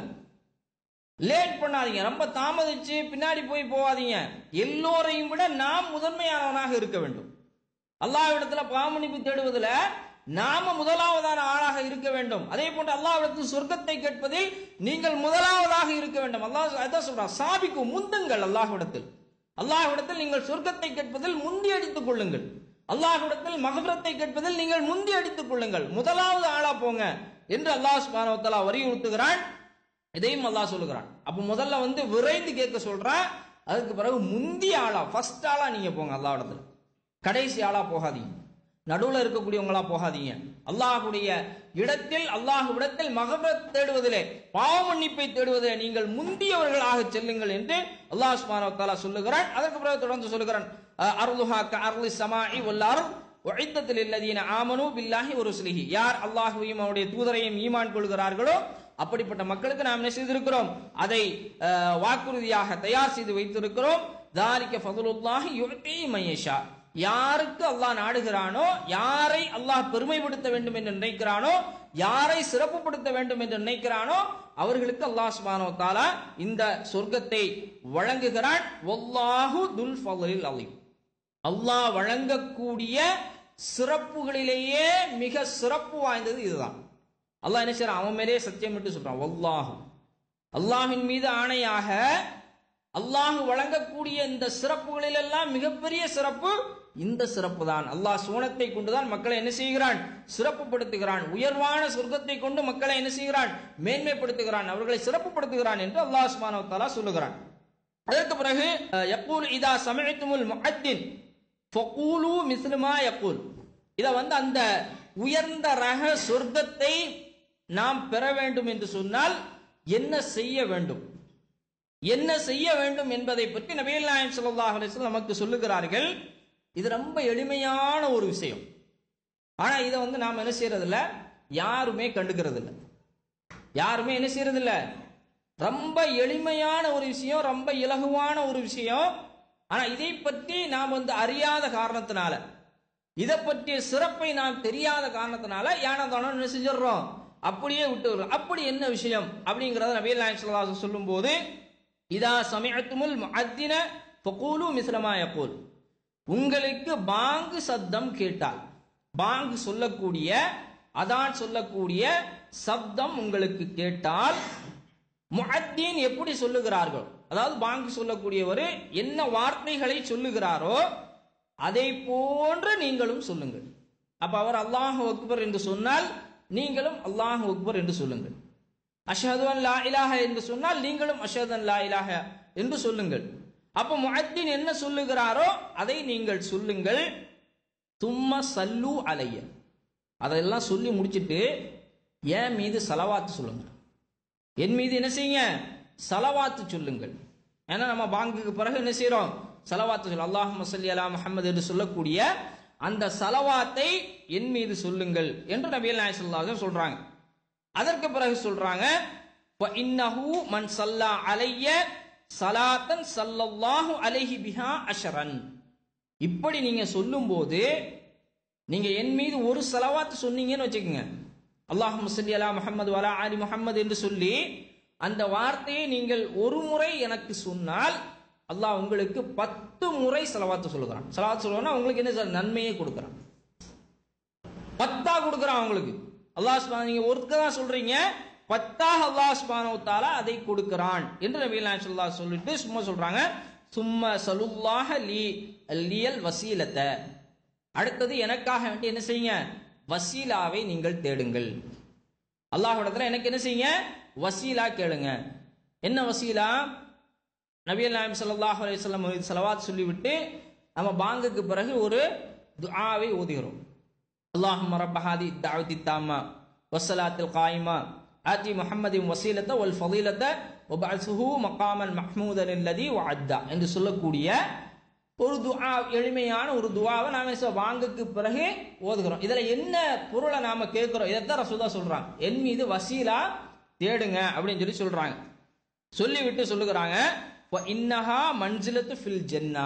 S1: லேட் பண்ணாதீங்க ரொம்ப தாமதிச்சு பின்னாடி போய் போகாதீங்க எல்லோரையும் விட நாம் முதன்மையானவனாக இருக்க வேண்டும் அல்லாஹ்விடத்துல பாவமன்னிப்பு தேடுவதில் நாம முதலாவதான ஆளாக இருக்க வேண்டும் அதே போன்று அல்லாஹ்விடத்தில் சொர்க்கத்தை கேட்பதில் நீங்கள் முதலாவதாக இருக்க வேண்டும் அல்லாஹ் அதான் சொல்றான் சாபிக்கு முந்துங்கள் அல்லாஹ்விடத்தில் அல்லாஹ்விடத்தில் நீங்கள் சொர்க்கத்தை கேட்பதில் முந்தி அடித்துக் கொள்ளுங்கள் அல்லாஹ்விடத்தில் மகபரத்தை கேட்பதில் நீங்கள் முந்தி அடித்துக் கொள்ளுங்கள் முதலாவது ஆளா போங்க என்று அல்லாஹ் சுப்ஹானஹு வ தஆலா வலியுறுத்துகிறான் இதையும் அல்லாஹ் சொல்லுகிறான் அப்ப முதல்ல வந்து விரைந்து கேட்க சொல்றான் அதுக்கு பிறகு முந்தி ஆளா ஃபர்ஸ்ட் ஆளா நீங்க போங்க அல்லாஹ் இடத்துல கடைசி ஆளா போகாதீங்க நடுவுல இருக்கக்கூடியவங்களா போகாதீங்க அல்லாஹுடைய இடத்தில் அல்லாஹ்விடத்தில் மகபரத் தேடுவதிலே பாவ மன்னிப்பை தேடுவதிலே நீங்கள் முந்தியவர்களாக செல்லுங்கள் என்று அல்லாஹ் சுப்ஹானஹு வ தஆலா சொல்லுகிறான் அதற்கு பிறகு தொடர்ந்து சொல்லுகிறான் அர்லுஹா க அர்லி சமாஇ வல் அர்த் உஇத்தத்தில் இல்லதீன ஆமனு பில்லாஹி ஒரு சுலிஹி யார் அல்லாஹுவையும் அவருடைய தூதரையும் ஈமான் கொள்கிறார்களோ அப்படிப்பட்ட மக்களுக்கு நாம் என்ன செய்திருக்கிறோம் அதை அஹ், வாக்குறுதியாக தயார் செய்து வைத்திருக்கிறோம் தாரிக்க ஃபதுலுல்லாஹி யுஅதி மையஷா யாருக்கு அல்லாஹ் நாடுகிறானோ யாரை அல்லாஹ் பெருமைப்படுத்த வேண்டும் என்று நினைக்கிறானோ யாரை சிறப்புப்படுத்த வேண்டும் என்று நினைக்கிறானோ அவர்களுக்கு அல்லாஹ் சுப்ஹானஹு வ தஆலா இந்த சொர்க்கத்தை வழங்குகிறான் வல்லாஹு துல் ஃபضலில் அலீம் அல்லாஹ் வழங்கக்கூடிய சிறப்புகளிலேயே மிக சிறப்பு வாய்ந்தது இதுதான் அல்லாஹ் என்ன செய்றான் அவன் மேலே சத்தியமிட்டு சொல்றான் வல்லாஹு அல்லாஹ்வின் மீது ஆணையாக அல்லாஹ் வழங்கக்கூடிய இந்த சிறப்புகளில் எல்லாம் மிகப்பெரிய சிறப்பு இந்த சிறப்பு தான் அல்லாஹ் சூனத்தை கொண்டுதான் மக்களை என்ன செய்கிறான் சிறப்புப்படுத்துகிறான் உயர்வான சொர்க்கத்தை கொண்டு மக்களை என்ன செய்கிறான் மேன்மைப்படுத்துகிறான் அவர்களை சிறப்புப்படுத்துகிறான் என்று அல்லாஹ் சுப்ஹானஹு வ தஆலா சொல்லுகிறான் அதற்கு பிறகு யக்கூல் இதா சமயத்துமுல் முஅத்தின் ஃபகூலு மிஸ்லுமா யக்கூல் இத வந்து அந்த உயர்ந்த ரக சொர்க்கத்தை நாம் பெற வேண்டும் என்று சொன்னால் என்ன செய்ய வேண்டும் என்ன செய்ய வேண்டும் என்பதை பற்றி நபிகள் நாயகம் ஸல்லல்லாஹு அலைஹி வஸல்லம் நமக்கு சொல்லுகிறார்கள் இது ரொம்ப எளிமையான ஒரு விஷயம் ஆனா இதை வந்து நாம் என்ன செய்யறது இல்ல யாருமே கண்டுக்கிறது இல்ல யாருமே என்ன செய்யறது இல்ல ரொம்ப எளிமையான ஒரு விஷயம் ரொம்ப இலகுவான ஒரு விஷயம் ஆனா இதை பற்றி நாம் வந்து அறியாத காரணத்தினால இதை பற்றிய சிறப்பை நாம் தெரியாத காரணத்தினால யானதானம் என்ன செஞ்சிடறோம் அப்படியே விட்டு விடுறோம் அப்படி என்ன விஷயம் அப்படிங்கறத நபிகள் நாயகம் ஸல்லல்லாஹு அலைஹி வஸல்லம் சொல்லும்போது இதா சமிஅத்துமுல் முஅத்தின ஃபகூலு மிஸ்லமா யகூல் உங்களுக்கு பாங்கு சப்தம் கேட்டால் பாங்கு சொல்லக்கூடிய அதான் சொல்லக்கூடிய சப்தம் உங்களுக்கு கேட்டால் முஅத்தீன் எப்படி சொல்லுகிறார்கள் அதாவது பாங்கு சொல்லக்கூடியவர் என்ன வார்த்தைகளை சொல்லுகிறாரோ அதை போன்று நீங்களும் சொல்லுங்கள் அப்ப அவர் அல்லாஹ் அக்பர் என்று சொன்னால் நீங்களும் அல்லாஹ் அக்பர் என்று சொல்லுங்கள் அஷஹது அன் லா இலாஹ என்று சொன்னால் நீங்களும் அஷஹது அன் லா இலாஹ என்று சொல்லுங்கள் அப்ப முஅத்தின் என்ன சொல்லுகிறாரோ அதை நீங்கள் சொல்லுங்கள் தும்ம சல்லு அலைய அதெல்லாம் சொல்லி முடிச்சிட்டு என் மீது சலவாத்து சொல்லுங்க என் மீது என்ன செய்யுங்க சலவாத்து சொல்லுங்கள் ஏன்னா நம்ம பாங்குக்கு பிறகு என்ன செய்றோம் சலவாத்து சொல்ல அல்லாஹும்ம ஸல்லி அலா முஹம்மது என்று சொல்லக்கூடிய அந்த சலவாத்தை என் மீது சொல்லுங்கள் என்று நபிகள் நாயகம் ஸல்லல்லாஹு அலைஹி வஸல்லம் சொல்றாங்க அதற்கு பிறகு சொல்றாங்க "வ இன்னஹு மன் சல்லா அலைய சலாத்தன் சல்லல்லாஹு அலைஹி பிஹா அஷரன் இப்படி நீங்க சொல்லும்போது நீங்க என் மீது ஒரு சலவாத்து சொன்னீங்கன்னு வச்சுக்கோங்க அல்லாஹும் சல்லி அலா முஹம்மது வலா ஆலி முஹம்மது என்று சொல்லி அந்த வார்த்தையை நீங்கள் ஒரு முறை எனக்கு சொன்னால் அல்லாஹ் உங்களுக்கு பத்து முறை செலவாத்து சொல்லுகிறான் செலவாத்து சொல்லுவான்னா உங்களுக்கு என்ன சார் நன்மையே கொடுக்குறான் பத்தா கொடுக்குறான் உங்களுக்கு அல்லாஹ் சுப்ஹானஹு நீங்க ஒருக்க தான் சொல்றீங்க பத்தாக அல்லாஹ் சுப்ஹானஹு தஆலா அதை கொடுக்கிறான் என்று நபி நாயகம் ஸல்லல்லாஹு அலைஹி சொல்லிட்டு சும்மா சொல்றாங்க சும்ம சலுல்லாஹ லி லியல் வசீலத்த அடுத்தது எனக்காக வேண்டி என்ன செய்யுங்க வசீலாவை நீங்கள் தேடுங்கள் அல்லாஹ்விடத்துல எனக்கு என்ன செய்யுங்க வசீலா கேளுங்க என்ன வசீலா நபியல் நாயம் ஸல்லல்லாஹு அலைஹி வஸல்லம் மீது ஸலவாத் சொல்லிவிட்டு நம்ம பாங்குக்கு பிறகு ஒரு துஆவை ஓதுகிறோம் اللهم رب هذه الدعوة التامة வஸ்ஸலாத்தில் காயிமா ஆத்தி முஹம்மதின் வசீலத்த வல் ஃபதீலத்த வபஅசுஹு மகாமன் மஹ்மூதன் அல்லதி வஅத்தா என்று சொல்லக்கூடிய ஒரு துஆ எளிமையான ஒரு துஆவை நாம என்ன செய்வோம்? வாங்குக்கு பிறகு ஓதுகிறோம் இதுல என்ன பொருளை நாம கேட்கிறோம் இதைத்தான் ரசூலா சொல்றாங்க என் மீது வசீலா தேடுங்க அப்படின்னு சொல்லி சொல்றாங்க சொல்லிவிட்டு சொல்லுகிறாங்க "வ இன்னஹா மன்சிலத்து ஃபில் ஜன்னா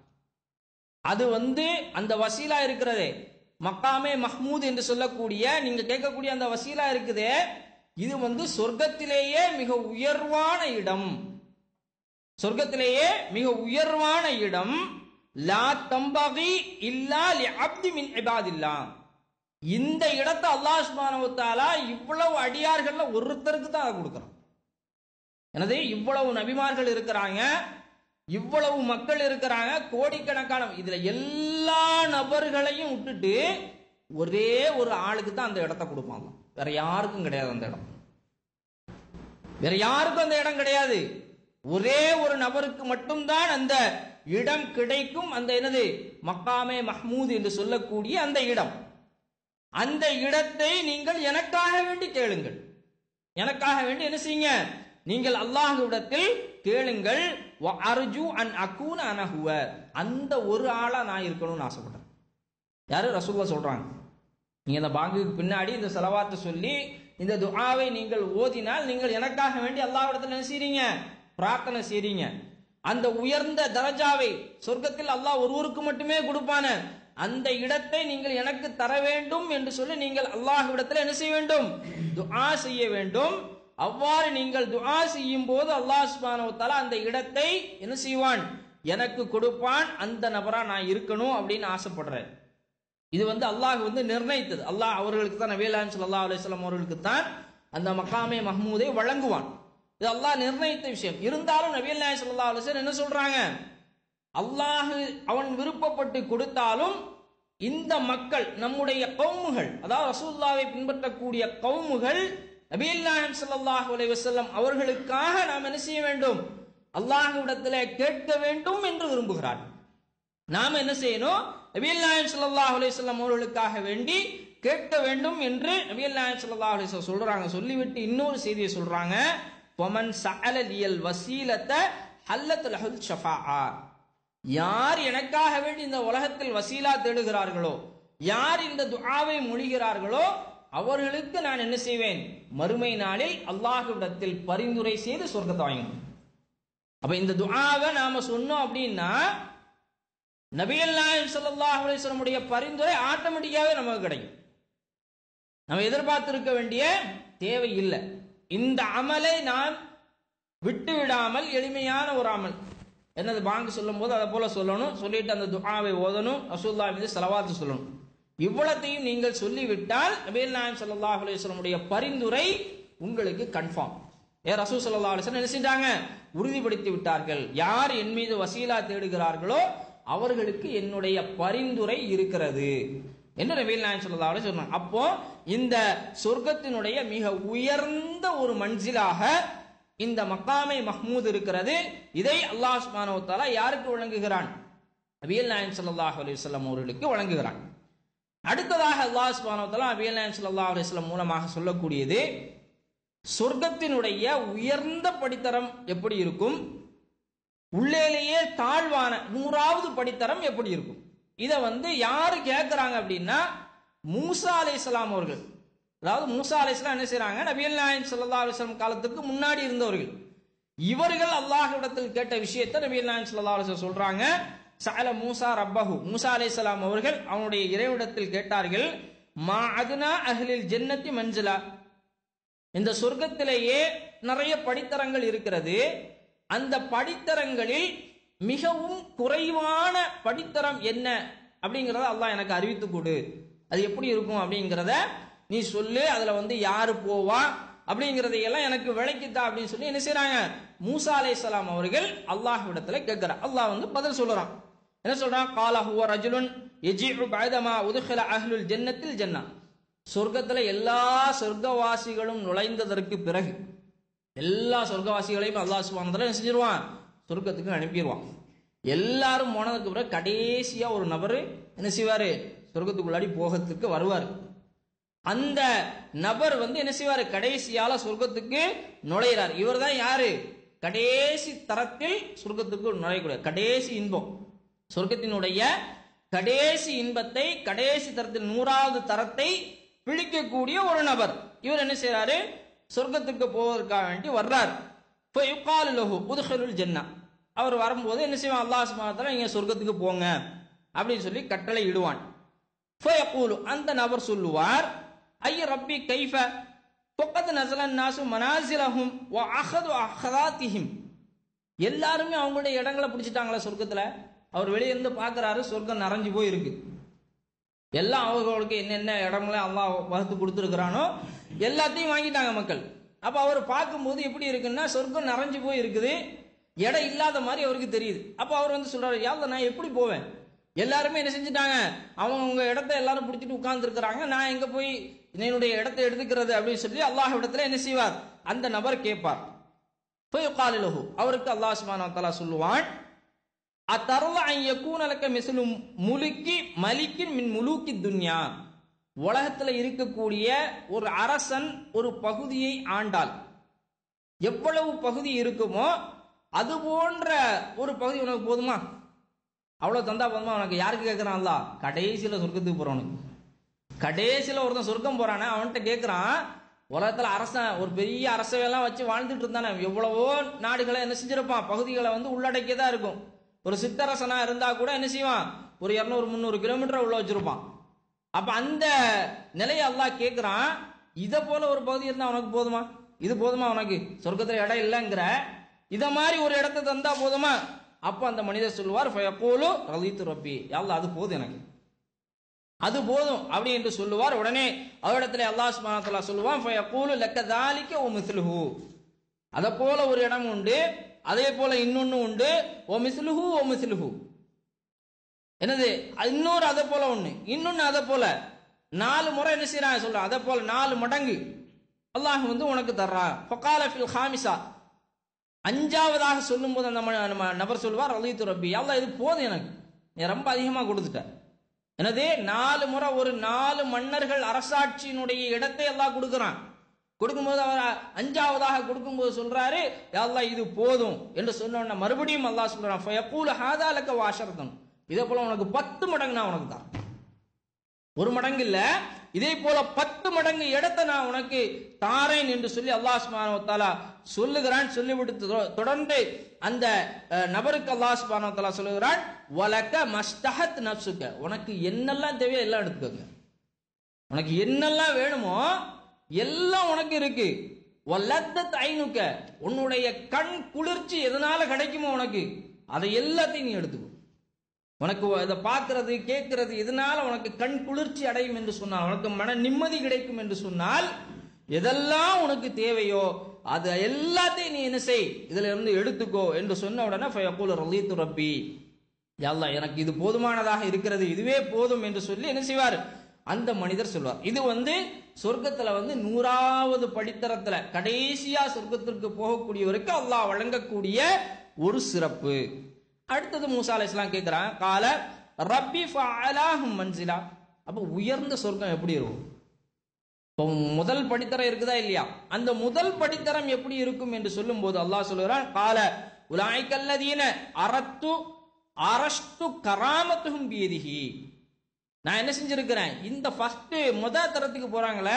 S1: அது வந்து அந்த வசீலா இருக்கிறதே மக்காமே மஹ்மூத் என்று சொல்லக்கூடிய நீங்க கேட்கக்கூடிய அந்த வசீலா இருக்குதே இது வந்து சொர்க்கத்திலேயே மிக உயர்வான இடம் சொர்க்கத்திலேயே மிக உயர்வான இடம் லா தம்பகி இல்லா லி அப்தி மின் இபாதில்லா இந்த இடத்தை அல்லாஹ் சுப்ஹானஹு வ தஆலா இவ்வளவு அடியார்கள்ல ஒருத்தருக்கு தான் அதை கொடுக்குறான் எனது இவ்வளவு நபிமார்கள் இருக்கிறாங்க இவ்வளவு மக்கள் இருக்கிறாங்க கோடிக்கணக்கான இதுல எல்லா நபர்களையும் விட்டுட்டு ஒரே ஒரு ஆளுக்கு தான் அந்த இடத்த கொடுப்பாங்க வேற யாருக்கும் கிடையாது அந்த இடம் வேற யாருக்கும் அந்த இடம் கிடையாது ஒரே ஒரு நபருக்கு மட்டும்தான் அந்த இடம் கிடைக்கும் அந்த என்னது மக்காமே மஹ்மூத் என்று சொல்லக்கூடிய அந்த இடம் அந்த இடத்தை நீங்கள் எனக்காக வேண்டி கேளுங்கள் எனக்காக வேண்டி என்ன செய்யுங்க நீங்கள் அல்லாஹ்விடத்தில் கேளுங்கள் வ அர்ஜு அன் அக்கூன அனஹுவ அந்த ஒரு ஆளா நான் இருக்கணும்னு ஆசைப்பட்டேன் யாரு ரசூல்லா சொல்றாங்க நீங்க இந்த பாங்குக்கு பின்னாடி இந்த செலவாத்தை சொல்லி இந்த துஆவை நீங்கள் ஓதினால் நீங்கள் எனக்காக வேண்டி அல்லாஹ்விடத்தில் என்ன செய்றீங்க பிரார்த்தனை செய்றீங்க அந்த உயர்ந்த தரஜாவை சொர்க்கத்தில் அல்லாஹ் ஒருவருக்கு மட்டுமே கொடுப்பான அந்த இடத்தை நீங்கள் எனக்கு தர வேண்டும் என்று சொல்லி நீங்கள் அல்லாஹ்விடத்தில் என்ன செய்ய வேண்டும் துஆ செய்ய வேண்டும் அவ்வாறு நீங்கள் துஆ செய்யும் போது அல்லாஹ் சுப்ஹானஹு வ தஆலா அந்த இடத்தை என்ன செய்வான் எனக்கு கொடுப்பான் அந்த நபரா நான் இருக்கணும் அப்படின்னு ஆசைப்படுறேன் இது வந்து அல்லாஹ் வந்து நிர்ணயித்தது அல்லாஹ் அவர்களுக்கு தான் நபியல்லாஹு ஸல்லல்லாஹு அலைஹி வஸல்லம் அவர்களுக்கு தான் அந்த மகாமே மஹ்மூதை வழங்குவான் இது அல்லாஹ் நிர்ணயித்த விஷயம் இருந்தாலும் நபியல்லாஹு ஸல்லல்லாஹு அலைஹி வஸல்லம் என்ன சொல்றாங்க அல்லாஹ் அவன் விருப்பப்பட்டு கொடுத்தாலும் இந்த மக்கள் நம்முடைய கவுமுகள் அதாவது ரசூலுல்லாவை பின்பற்றக்கூடிய கவுமுகள் நபியல்லாஹு ஸல்லல்லாஹு அலைஹி வஸல்லம் அவர்களுக்காக நாம் என்ன செய்ய வேண்டும் அல்லாஹ்விடத்தில் கேட்க வேண்டும் என்று விரும்புகிறார் நாம் என்ன செய்யணும் நபியல் நாயம் ஸல்லல்லாஹு அலைஹி வஸல்லம் அவர்களுக்காக வேண்டி கேட்க வேண்டும் என்று நபியல் நாயம் ஸல்லல்லாஹு அலைஹி வஸல்லம் சொல்றாங்க சொல்லிவிட்டு இன்னொரு செய்தியை சொல்றாங்க பொமன் சஅல லியல் வசீலத்த ஹல்லத் லஹுல் ஷஃபாஆ யார் எனக்காக வேண்டி இந்த உலகத்தில் வசீலா தேடுகிறார்களோ யார் இந்த துஆவை மொழிகிறார்களோ அவர்களுக்கு நான் என்ன செய்வேன் மறுமை நாளில் அல்லாஹ்விடத்தில் பரிந்துரை செய்து சொர்க்கத்தை வாங்கணும் அப்ப இந்த துஆவை நாம சொன்னோம் அப்படின்னா நபிகள் நாயகம் ஸல்லல்லாஹு அலைஹி வஸல்லமுடைய பரிந்துரை ஆட்டோமேட்டிக்காவே நமக்கு கிடைக்கும் நம்ம எதிர்பார்த்திருக்க வேண்டிய தேவை இல்லை இந்த அமலை நாம் விட்டு விடாமல் எளிமையான ஒரு அமல் என்னது பாங்கு சொல்லும் போது அதை போல சொல்லணும் சொல்லிட்டு அந்த துஆவை ஓதணும் ரசூல்லா மீது செலவாத்து சொல்லணும் இவ்வளத்தையும் நீங்கள் சொல்லிவிட்டால் நபிகள் நாயகம் ஸல்லல்லாஹு அலைஹி வஸல்லமுடைய பரிந்துரை உங்களுக்கு கன்ஃபார்ம் ஏ ரசூல் ஸல்லல்லாஹு அலைஹி வஸல்லம் என்ன செஞ்சாங்க உறுதிப்படுத்தி விட்டார்கள் யார் என் மீது வசீலா தேடுகிறார்களோ அவர்களுக்கு என்னுடைய பரிந்துரை இருக்கிறது என்று நபீல் நாயன் ஸல்லல்லாஹு அலைஹி சொன்னாங்க அப்போ இந்த சொர்க்கத்தினுடைய மிக உயர்ந்த ஒரு மன்சிலாக இந்த மக்காமை மஹ்மூத் இருக்கிறது இதை அல்லாஹ் சுப்ஹானஹு வ தஆலா யாருக்கு வழங்குகிறான் நபியல் நாயன் ஸல்லல்லாஹு அலைஹி வஸல்லம் அவர்களுக்கு வழங்குகிறான் அடுத்ததாக அல்லாஹ் சுப்ஹானஹு வ தஆலா நபியல் நாயன் ஸல்லல்லாஹு அலைஹி வஸல்லம் மூலமாக சொல்லக்கூடியது சொர்க்கத்தினுடைய உயர்ந்த படித்தரம் எப்படி இருக்கும் உள்ளேலேயே தாழ்வான நூறாவது படித்தரம் எப்படி இருக்கும் இதை வந்து யாரு கேட்கறாங்க அப்படின்னா மூசா அலைஹிஸ்ஸலாம் அவர்கள் அதாவது மூசா அலைஹிஸ்ஸலாம் என்ன செய்றாங்க நபியல் நாயகம் ஸல்லல்லாஹு அலைஹி வஸல்லம் காலத்துக்கு முன்னாடி இருந்தவர்கள் இவர்கள் அல்லாஹ்விடத்தில் கேட்ட விஷயத்தை நபியல் நாயகம் ஸல்லல்லாஹு அலைஹி வஸல்லம் சொல்றாங்க சஅல மூசா ரப்பஹு மூசா அலைஹிஸ்ஸலாம் அவர்கள் அவனுடைய இறைவிடத்தில் கேட்டார்கள் மா அதுனா அஹ்லில் ஜன்னத்தி மஞ்சளா இந்த சொர்க்கத்திலேயே நிறைய படித்தரங்கள் இருக்கிறது அந்த படித்தரங்களில் மிகவும் குறைவான படித்தரம் என்ன அப்படிங்கிறத அல்லாஹ் எனக்கு அறிவித்து கொடு அது எப்படி இருக்கும் அப்படிங்கிறத நீ சொல்லு அதுல வந்து யாரு போவா அப்படிங்கிறதையெல்லாம் எனக்கு விளக்கித்தா அப்படின்னு சொல்லி என்ன செய்றாங்க மூசா அலைஹிஸ்ஸலாம் அவர்கள் அல்லாஹ்விடத்துல கேட்கிறார் அல்லாஹ் வந்து பதில் சொல்றான் என்ன சொல்றான் காலா ஹுவ ரஜுலுன் யஜிஉ பஅதமா உதுகில அஹ்லுல் ஜன்னத்தில் ஜன்னா சொர்க்கத்துல எல்லா சொர்க்கவாசிகளும் நுழைந்ததற்கு பிறகு எல்லா சொர்க்கவாசிகளையும் அல்லாஹ் சுப்ஹானஹு வ தஆலா என்ன செஞ்சிருவான் சொர்க்கத்துக்கு அனுப்பிடுவான் எல்லாரும் போனதுக்கு பிறகு கடைசியா ஒரு நபர் என்ன செய்வாரு சொர்க்கத்துக்குள்ளாடி போகிறதுக்கு வருவார் அந்த நபர் வந்து என்ன செய்வாரு கடைசியால சொர்க்கத்துக்கு நுழையிறார் இவர் தான் யாரு கடைசி தரத்தில் சொர்க்கத்துக்கு நுழையக்கூடிய கடைசி இன்பம் சொர்க்கத்தினுடைய கடைசி இன்பத்தை கடைசி தரத்தில் நூறாவது தரத்தை பிடிக்கக்கூடிய ஒரு நபர் இவர் என்ன செய்யறாரு சொர்க்கத்துக்கு போவதற்காக வேண்டி வர்றார் யுகாலு லஹு உதுஹலுல் ஜன்னா அவர் வரும்போது என்ன செய்வான் அல்லாஹ் சுப்ஹானஹு நீங்க சொர்க்கத்துக்கு போங்க அப்படின்னு சொல்லி கட்டளை இடுவான் ஃபயகூலு அந்த நபர் சொல்லுவார் ஐய ரப்பி கைஃப ஃபக்கத் நஸலன் நாசு மனாசிலஹும் வ அஹது அஹதாத்திஹிம் எல்லாருமே அவங்களுடைய இடங்களை பிடிச்சிட்டாங்களா சொர்க்கத்துல அவர் வெளியே இருந்து பார்க்கறாரு சொர்க்கம் நிறைஞ்சு போய் இருக்கு எல்லாம் அவர்களுக்கு என்னென்ன இடங்களை அல்லாஹ் வகுத்து கொடுத்துருக்கிறானோ எல்லாத்தையும் வாங்கிட்டாங்க மக்கள் அப்ப அவர் பார்க்கும்போது எப்படி இருக்குன்னா சொர்க்கம் நிறைஞ்சு போய் இருக்குது இடம் இல்லாத மாதிரி அவருக்கு தெரியுது அப்ப அவர் வந்து சொல்றாரு யாவது நான் எப்படி போவேன் எல்லாருமே என்ன செஞ்சுட்டாங்க அவங்க உங்க இடத்த எல்லாரும் பிடிச்சிட்டு உட்கார்ந்து இருக்கிறாங்க நான் எங்க போய் என்னுடைய இடத்தை எடுத்துக்கிறது அப்படின்னு சொல்லி அல்லாஹ் இடத்துல என்ன செய்வார் அந்த நபர் கேட்பார் போய் காலிலகு அவருக்கு அல்லாஹ் சுப்ஹானஹு வ தஆலா சொல்லுவான் அத்தருள ஐயக்கூனலக்க மிசலும் முலுக்கி மலிக்கின் மின் முலூக்கி துன்யா உலகத்துல இருக்கக்கூடிய ஒரு அரசன் ஒரு பகுதியை ஆண்டால் எவ்வளவு பகுதி இருக்குமோ அது போன்ற ஒரு பகுதி உனக்கு போதுமா அவ்வளவு தந்தா போதுமா உனக்கு யாருக்கு கேட்கறான்ல கடைசியில சொர்க்கத்துக்கு போறவனுக்கு கடைசியில ஒருத்தன் சொர்க்கம் போறானே அவன்கிட்ட கேட்கறான் உலகத்துல அரசன் ஒரு பெரிய அரசவையெல்லாம் வச்சு வாழ்ந்துட்டு இருந்தானே எவ்வளவோ நாடுகளை என்ன செஞ்சிருப்பான் பகுதிகளை வந்து உள்ளடக்கியதா இருக்கும் ஒரு சித்தரசனா இருந்தா கூட என்ன செய்வான் ஒரு இருநூறு முந்நூறு கிலோமீட்டர் உள்ள வச்சிருப்பான் அப்ப அந்த நிலையை அல்லாஹ் கேட்கிறான் இத போல ஒரு பகுதி இருந்தா உனக்கு போதுமா இது போதுமா உனக்கு சொர்க்கத்துல இடம் இல்லைங்கிற இத மாதிரி ஒரு இடத்தை தந்தா போதுமா அப்ப அந்த மனிதர் சொல்லுவார் ஃபயகூலு ரலித்து ரப்பி யா அது போதும் எனக்கு அது போதும் அப்படி என்று சொல்லுவார் உடனே அவரிடத்துல அல்லாஹ் சுப்ஹானஹு வ தஆலா சொல்லுவான் ஃபயகூலு லக்க தாலிக ஓ மிஸ்லுஹு அத போல ஒரு இடம் உண்டு அதே போல இன்னொன்னு உண்டு ஓ மிஸ்லுஹு ஓ மிஸ்லுஹு என்னது இன்னொரு அதை போல ஒண்ணு இன்னொன்னு அதை போல நாலு முறை என்ன செய்யறான் சொல்றான் அதை போல நாலு மடங்கு அல்லாஹ் வந்து உனக்கு தர்றான் ஃபகால ஃபில் ஹாமிசா அஞ்சாவதாக சொல்லும்போது அந்த ம- நம்ம நபர் சொல்லுவார் ரலித்து ரப்பி அல்லாஹ் இது போதும் எனக்கு நீ ரொம்ப அதிகமா கொடுத்துட்ட என்னது நாலு முறை ஒரு நாலு மன்னர்கள் அரசாட்சியினுடைய இடத்தை எல்லாம் கொடுக்குறான் கொடுக்கும்போது அவர் அஞ்சாவதாக கொடுக்கும்போது சொல்றாரு "யா அல்லாஹ் இது போதும் என்று சொன்ன உடனே மறுபடியும் அல்லாஹ் சொல்றான் ஃபயக்கூல ஹாதா லக்க வாஷரத்தன் இதே போல உனக்கு பத்து மடங்கு நான் உனக்கு தான் ஒரு மடங்கு இல்ல இதே போல பத்து மடங்கு இடத்தை நான் உனக்கு தாரேன் என்று சொல்லி அல்லாஹ் சுப்ஹானஹு வ தஆலா சொல்லுகிறான் சொல்லிவிட்டு தொ- தொடர்ந்து அந்த அஹ், நபருக்கு அல்லாஹ் சுப்ஹானஹு வ தஆலா சொல்லுகிறான் வலக்க மஸ்தஹத் நப்சுக்க உனக்கு என்னெல்லாம் தேவையோ எல்லாம் எடுத்துக்கோங்க உனக்கு என்னெல்லாம் வேணுமோ எல்லாம் உனக்கு இருக்கு வல்லத்தத் ஐனுக்க உன்னுடைய கண் குளிர்ச்சி எதனால கிடைக்குமோ உனக்கு அதை எல்லாத்தையும் நீ எடுத்துக்கோ உனக்கு இதை பார்க்கிறது கேட்கிறது இதனால உனக்கு கண் குளிர்ச்சி அடையும் என்று சொன்னால் உனக்கு மன நிம்மதி கிடைக்கும் என்று சொன்னால் எதெல்லாம் உனக்கு தேவையோ அது எல்லாத்தையும் நீ என்ன செய் இதுல இருந்து எடுத்துக்கோ என்று சொன்ன உடனே ஃபயக்கூல் ரலீத்து ரப்பி யா அல்லாஹ் எனக்கு இது போதுமானதாக இருக்கிறது இதுவே போதும் என்று சொல்லி என்ன செய்வார் அந்த மனிதர் சொல்வார் இது வந்து சொர்க்கத்துல வந்து நூறாவது படித்தரத்துல கடைசியா சொர்க்கத்திற்கு போகக்கூடியவருக்கு அல்லாஹ் வழங்கக்கூடிய ஒரு சிறப்பு அடுத்தது மூசா அலைஹிஸ்ஸலாம் கேட்கிறான் கால ரப்பி ஃபஅலாஹும் மன்சிலா அப்ப உயர்ந்த சொர்க்கம் எப்படி இருக்கும் இப்போ முதல் படித்தரம் இருக்குதா இல்லையா அந்த முதல் படித்தரம் எப்படி இருக்கும் என்று சொல்லும்போது அல்லாஹ் சொல்லுகிறான் கால உலாய்கல்லதீன அரத்து அரஷ்டு கராமத்துகும் பீதிஹி நான் என்ன செஞ்சிருக்கிறேன் இந்த ஃபர்ஸ்ட் முத தரத்துக்கு போறாங்களே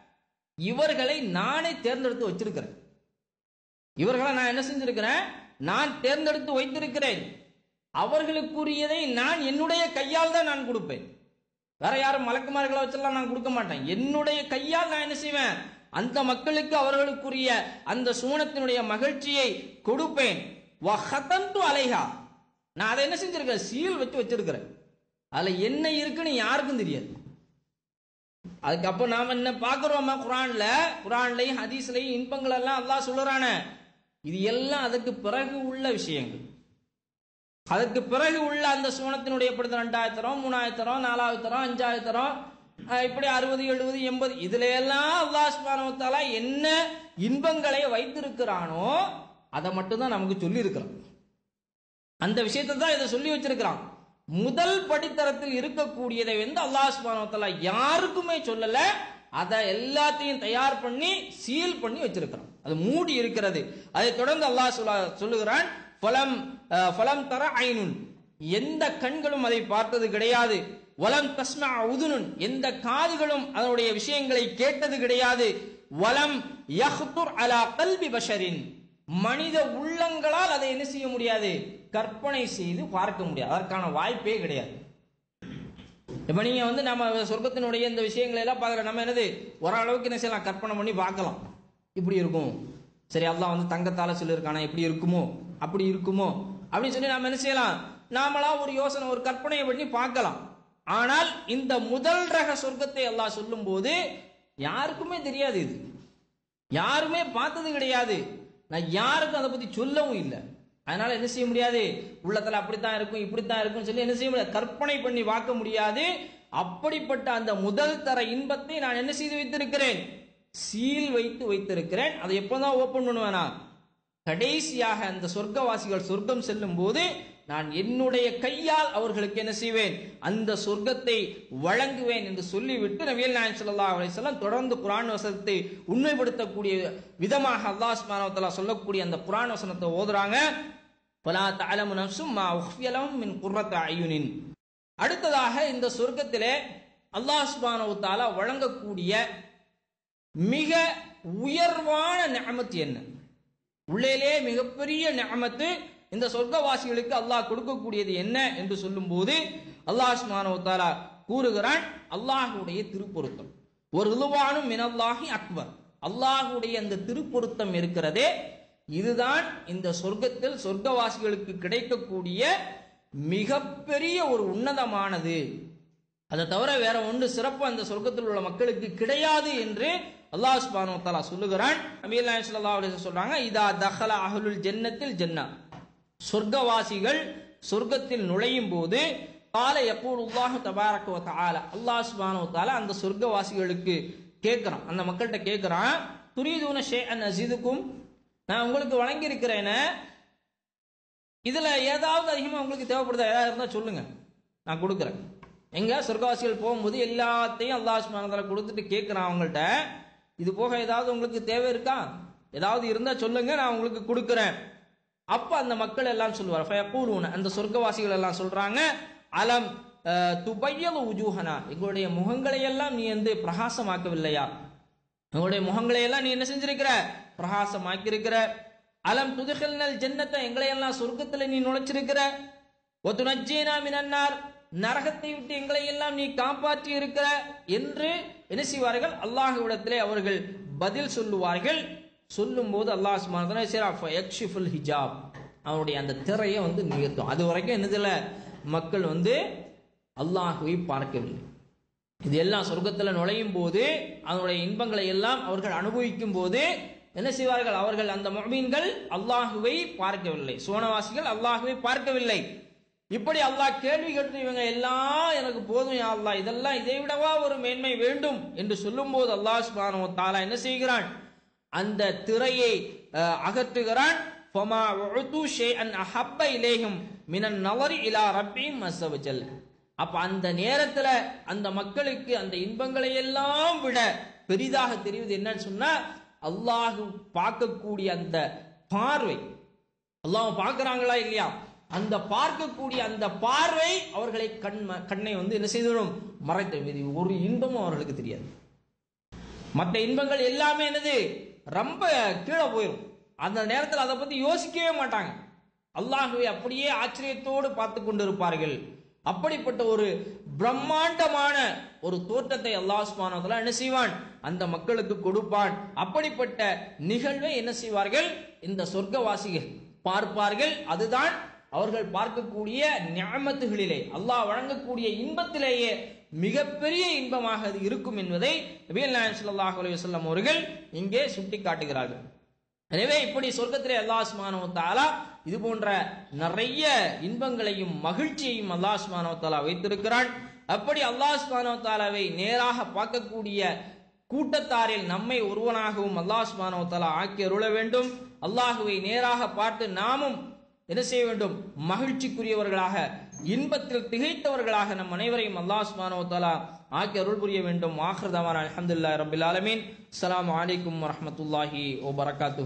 S1: இவர்களை நானே தேர்ந்தெடுத்து வச்சிருக்கிறேன் இவர்களை நான் என்ன செஞ்சிருக்கிறேன் நான் தேர்ந்தெடுத்து வைத்திருக்கிறேன் அவர்களுக்குரியதை நான் என்னுடைய கையால் தான் நான் கொடுப்பேன் வேற யாரும் மலக்குமார்களை வச்செல்லாம் நான் கொடுக்க மாட்டேன் என்னுடைய கையால் நான் என்ன செய்வேன் அந்த மக்களுக்கு அவர்களுக்குரிய அந்த சூனத்தினுடைய மகிழ்ச்சியை கொடுப்பேன் வஹதந்து அலைஹா நான் அதை என்ன செஞ்சிருக்கேன் சீல் வச்சு வச்சிருக்கிறேன் அதுல என்ன இருக்குன்னு யாருக்கும் தெரியாது அதுக்கப்புறம் நாம என்ன பாக்குறோமா குரான்ல குரான்லயும் ஹதீஸ்லயும் இன்பங்கள் எல்லாம் அல்லாஹ் சொல்லுறானே இது எல்லாம் அதுக்கு பிறகு உள்ள விஷயங்கள் அதுக்கு பிறகு உள்ள அந்த சூனத்தினுடைய படுத்த ரெண்டாயிரத்தி தரம் மூணாயிரத்தி தரம் நாலாயிரத்தி தரம் அஞ்சாயிரத்தி தரம் அஹ் இப்படி அறுபது எழுபது எண்பது இதுல எல்லாம் அல்லாஹ் சுப்ஹானஹு வ தஆலா என்ன இன்பங்களை வைத்திருக்கிறானோ அதை மட்டும்தான் நமக்கு சொல்லி இருக்கிறான் அந்த விஷயத்தை தான் இதை சொல்லி வச்சிருக்கிறான் முதல் படித்தரத்தில் இருக்கக்கூடியதை வந்து அல்லாஹ் சுப்ஹானஹு வ தஆலா யாருக்குமே சொல்லல அதை எல்லாத்தையும் தயார் பண்ணி சீல் பண்ணி வச்சிருக்கிறான் அது மூடி இருக்கிறது அதை தொடர்ந்து அல்லாஹ் சொல்ல சொல்லுகிறான் ஃபலம் அஹ், ஃபலம் தர ஐனுன் எந்த கண்களும் அதை பார்த்தது கிடையாது வலம் தஸ்மா உதுனுன் எந்த காதுகளும் அதனுடைய விஷயங்களை கேட்டது கிடையாது வலம் யஹ்துர் அலா கல்வி பஷரின் மனித உள்ளங்களால் அதை என்ன செய்ய முடியாது கற்பனை செய்து பார்க்க முடியாது அதற்கான வாய்ப்பே கிடையாது இப்ப நீங்க வந்து நம்ம சொர்க்கத்தினுடைய இந்த விஷயங்களை எல்லாம் பார்க்குற நம்ம என்னது ஓரளவுக்கு என்ன செய்யலாம் கற்பனை பண்ணி பார்க்கலாம் இப்படி இருக்கும் சரி அல்லாஹ் வந்து தங்கத்தால சொல்லியிருக்கானா இப்படி இருக்குமோ அப்படி இருக்குமோ அப்படின்னு சொல்லி நாம என்ன செய்யலாம் நாமளா ஒரு யோசனை ஒரு கற்பனையை பண்ணி பார்க்கலாம் ஆனால் இந்த முதல் ரக சொர்க்கத்தை அல்லாஹ் சொல்லும் போது யாருக்குமே தெரியாது இது யாருமே பார்த்தது கிடையாது நான் யாருக்கும் அதை பத்தி சொல்லவும் இல்லை அதனால என்ன செய்ய முடியாது உள்ளத்துல அப்படித்தான் இருக்கும் இப்படித்தான் இருக்கும் சொல்லி என்ன செய்ய முடியாது கற்பனை பண்ணி பார்க்க முடியாது அப்படிப்பட்ட அந்த முதல் தர இன்பத்தை நான் என்ன செய்து வைத்திருக்கிறேன் சீல் வைத்து வைத்திருக்கிறேன் அதை எப்போதான் ஓபன் பண்ணுவேனா கடைசியாக அந்த சொர்க்கவாசிகள் சொர்க்கம் செல்லும் போது நான் என்னுடைய கையால் அவர்களுக்கு என்ன செய்வேன் அந்த சொர்க்கத்தை வழங்குவேன் என்று சொல்லிவிட்டு நபியல் நாயன் ஸல்லல்லாஹு அலைஹி வஸல்லம் தொடர்ந்து குர்ஆன் வசனத்தை உண்மைப்படுத்தக்கூடிய விதமாக அல்லாஹ் சுப்ஹானஹு வ தஆலா சொல்லக்கூடிய அந்த குர்ஆன் வசனத்தை ஓதுறாங்க ஃபலா தஅலமு நஃப்சும் மா உஃபிய லஹும் மின் குர்ரத்தி அயுனின் அடுத்ததாக இந்த சொர்க்கத்திலே அல்லாஹ் சுப்ஹானஹு வ தஆலா வழங்கக்கூடிய மிக உயர்வான நிஅமத் என்ன உள்ளேலே மிகப்பெரிய நிஅமத்து இந்த சொர்க்கவாசிகளுக்கு அல்லாஹ் கொடுக்கக்கூடியது என்ன என்று சொல்லும்போது அல்லாஹ் சுப்ஹானஹு வ தஆலா கூறுகிறான் அல்லாஹ்வுடைய திருப்பொருத்தம் ஒரு ருவானும் மினல்லாஹி அக்பர் அல்லாஹ்வுடைய அந்த திருப்பொருத்தம் இருக்கிறதே இதுதான் இந்த சொர்க்கத்தில் சொர்க்கவாசிகளுக்கு கிடைக்கக்கூடிய மிகப்பெரிய ஒரு உன்னதமானது அதை தவிர வேற ஒன்று சிறப்பு அந்த சொர்க்கத்தில் உள்ள மக்களுக்கு கிடையாது என்று அல்லாஹ் சுப்ஹானஹு வ தஆலா சொல்லுகிறான் நபிகள் நாயகம் ஸல்லல்லாஹு அலைஹி வஸல்லம் சொல்றாங்க இதா தஹல அஹ்லுல் ஜன்னத்தில் ஜன்னா சொர்க்கவாசிகள் சொர்க்கத்தில் நுழையும் போது கால யகூலுல்லாஹு தபாரக வ தஆலா அல்லாஹ் சுப்ஹானஹு வ தஆலா அந்த சொர்க்கவாசிகளுக்கு கேட்கிறான் அந்த மக்கள்கிட்ட கேட்கிறான் துரீதுன ஷைஅன் அஸீதுக்கும் நான் உங்களுக்கு வழங்கி இருக்கிறேனே இதுல ஏதாவது அதிகமா உங்களுக்கு தேவைப்படுதா ஏதாவது இருந்தா சொல்லுங்க நான் கொடுக்குறேன் எங்க சொர்க்கவாசிகள் போகும்போது எல்லாத்தையும் அல்லாஹ் சுப்ஹானஹு வ தஆலா கொடுத்துட்டு கேட்கிறான் அவங்கள்ட்ட இது போக ஏதாவது உங்களுக்கு தேவை இருக்கா ஏதாவது இருந்தா சொல்லுங்க நான் உங்களுக்கு கொடுக்குறேன் அப்ப அந்த மக்கள் எல்லாம் சொல்லுவார் ஃபயகூலுன அந்த சொர்க்கவாசிகள் எல்லாம் சொல்றாங்க அலம் அஹ், துபையது உஜூஹனா எங்களுடைய முகங்களை எல்லாம் நீ வந்து பிரகாசமாக்கவில்லையா எங்களுடைய முகங்களை எல்லாம் நீ என்ன செஞ்சிருக்கிற பிரகாசமாக்கி இருக்கிற அலம் துதுகல்னல் ஜன்னத்தை எங்களை எல்லாம் சொர்க்கத்துல நீ நுழைச்சிருக்கிற ஒத்துனஜீனா மினன்னார் நரகத்தை விட்டு எங்களை எல்லாம் நீ காப்பாற்றி இருக்கிற என்று என்ன செய்வார்கள் அல்லாஹ்விடத்திலே அவர்கள் பதில் சொல்லுவார்கள் சொல்லும் போது அல்லாஹ் சுமார் ஹிஜாப் அவனுடைய அந்த திரையை வந்து நிகழ்த்தும் அது வரைக்கும் என்னதுல மக்கள் வந்து அல்லாஹுவை பார்க்கவில்லை இது எல்லாம் சொர்க்கத்துல நுழையும் போது அதனுடைய இன்பங்களை எல்லாம் அவர்கள் அனுபவிக்கும் போது என்ன செய்வார்கள் அவர்கள் அந்த முஃமின்கள் அல்லாஹுவை பார்க்கவில்லை சோனவாசிகள் அல்லாஹுவை பார்க்கவில்லை இப்படி அல்லாஹ் கேள்வி கேட்டு இவங்க எல்லாம் எனக்கு போதும் யா அல்லாஹ் இதெல்லாம் இதை விடவா ஒரு மேன்மை வேண்டும் என்று சொல்லும்போது அல்லாஹ் சுப்ஹானஹு வ தஆலா என்ன செய்கிறான் அந்த திரையை அஹ், அகற்றுகிறான் ஃபமா உது ஷைஅன் அஹப்ப இலைஹிம் மினன் நவரி இலா ரப்பிஹிம் அஸ்ஸ வஜல் அப்ப அந்த நேரத்துல அந்த மக்களுக்கு அந்த இன்பங்களை எல்லாம் விட பெரிதாக தெரிவது என்னன்னு சொன்னா அல்லாஹ் பார்க்கக்கூடிய அந்த பார்வை அல்லாஹ் பார்க்கறாங்களா இல்லையா அந்த பார்க்கக்கூடிய அந்த பார்வை அவர்களை கண் கண்ணை வந்து என்ன செய்துவிடும் மறைத்து இது ஒரு இன்பமும் அவர்களுக்கு தெரியாது மற்ற இன்பங்கள் எல்லாமே என்னது ரொம்ப கீழே போயிடும் அந்த நேரத்தில் அதை பத்தி யோசிக்கவே மாட்டாங்க அல்லாஹுவை அப்படியே ஆச்சரியத்தோடு பார்த்து கொண்டிருப்பார்கள் அப்படிப்பட்ட ஒரு பிரம்மாண்டமான ஒரு தோற்றத்தை அல்லாஹ் சுப்ஹானஹு வ தஆலா என்ன செய்வான் அந்த மக்களுக்கு கொடுப்பான் அப்படிப்பட்ட நிகழ்வை என்ன செய்வார்கள் இந்த சொர்க்கவாசிகள் பார்ப்பார்கள் அதுதான் அவர்கள் பார்க்கக்கூடிய ஞாமத்துகளிலே அல்லாஹ் வழங்கக்கூடிய இன்பத்திலேயே மிகப்பெரிய இன்பமாக அது இருக்கும் என்பதை நபிகள் நாயகம் ஸல்லல்லாஹு அலைஹி வஸல்லம் அவர்கள் இங்கே சுட்டி காட்டுகிறார்கள் எனவே இப்படி சொர்க்கத்திலே அல்லாஹ் சுப்ஹானஹு வ தஆலா இது போன்ற நிறைய இன்பங்களையும் மகிழ்ச்சியையும் அல்லாஹ் சுப்ஹானஹு வ தஆலா வைத்திருக்கிறான் அப்படி அல்லாஹ் சுப்ஹானஹு வ தஆலாவை நேராக பார்க்கக்கூடிய கூட்டத்தாரில் நம்மை ஒருவனாகவும் அல்லாஹ் சுப்ஹானஹு வ தஆலா ஆக்கி அருள வேண்டும் அல்லாஹுவை நேராக பார்த்து நாமும் என்ன செய்ய வேண்டும் மகிழ்ச்சிக்குரியவர்களாக இன்பத்தில் திகைத்தவர்களாக நம் அனைவரையும் அல்லாஹ் சுப்ஹானஹு வ தஆலா ஆக்கி அருள் புரிய வேண்டும் ஆஹிர் தவானா அல்ஹம்துலில்லாஹி ரப்பில் ஆலமீன் அஸ்ஸலாமு அலைக்கும் வரஹ்மத்துல்லாஹி வ பரக்காத்துஹு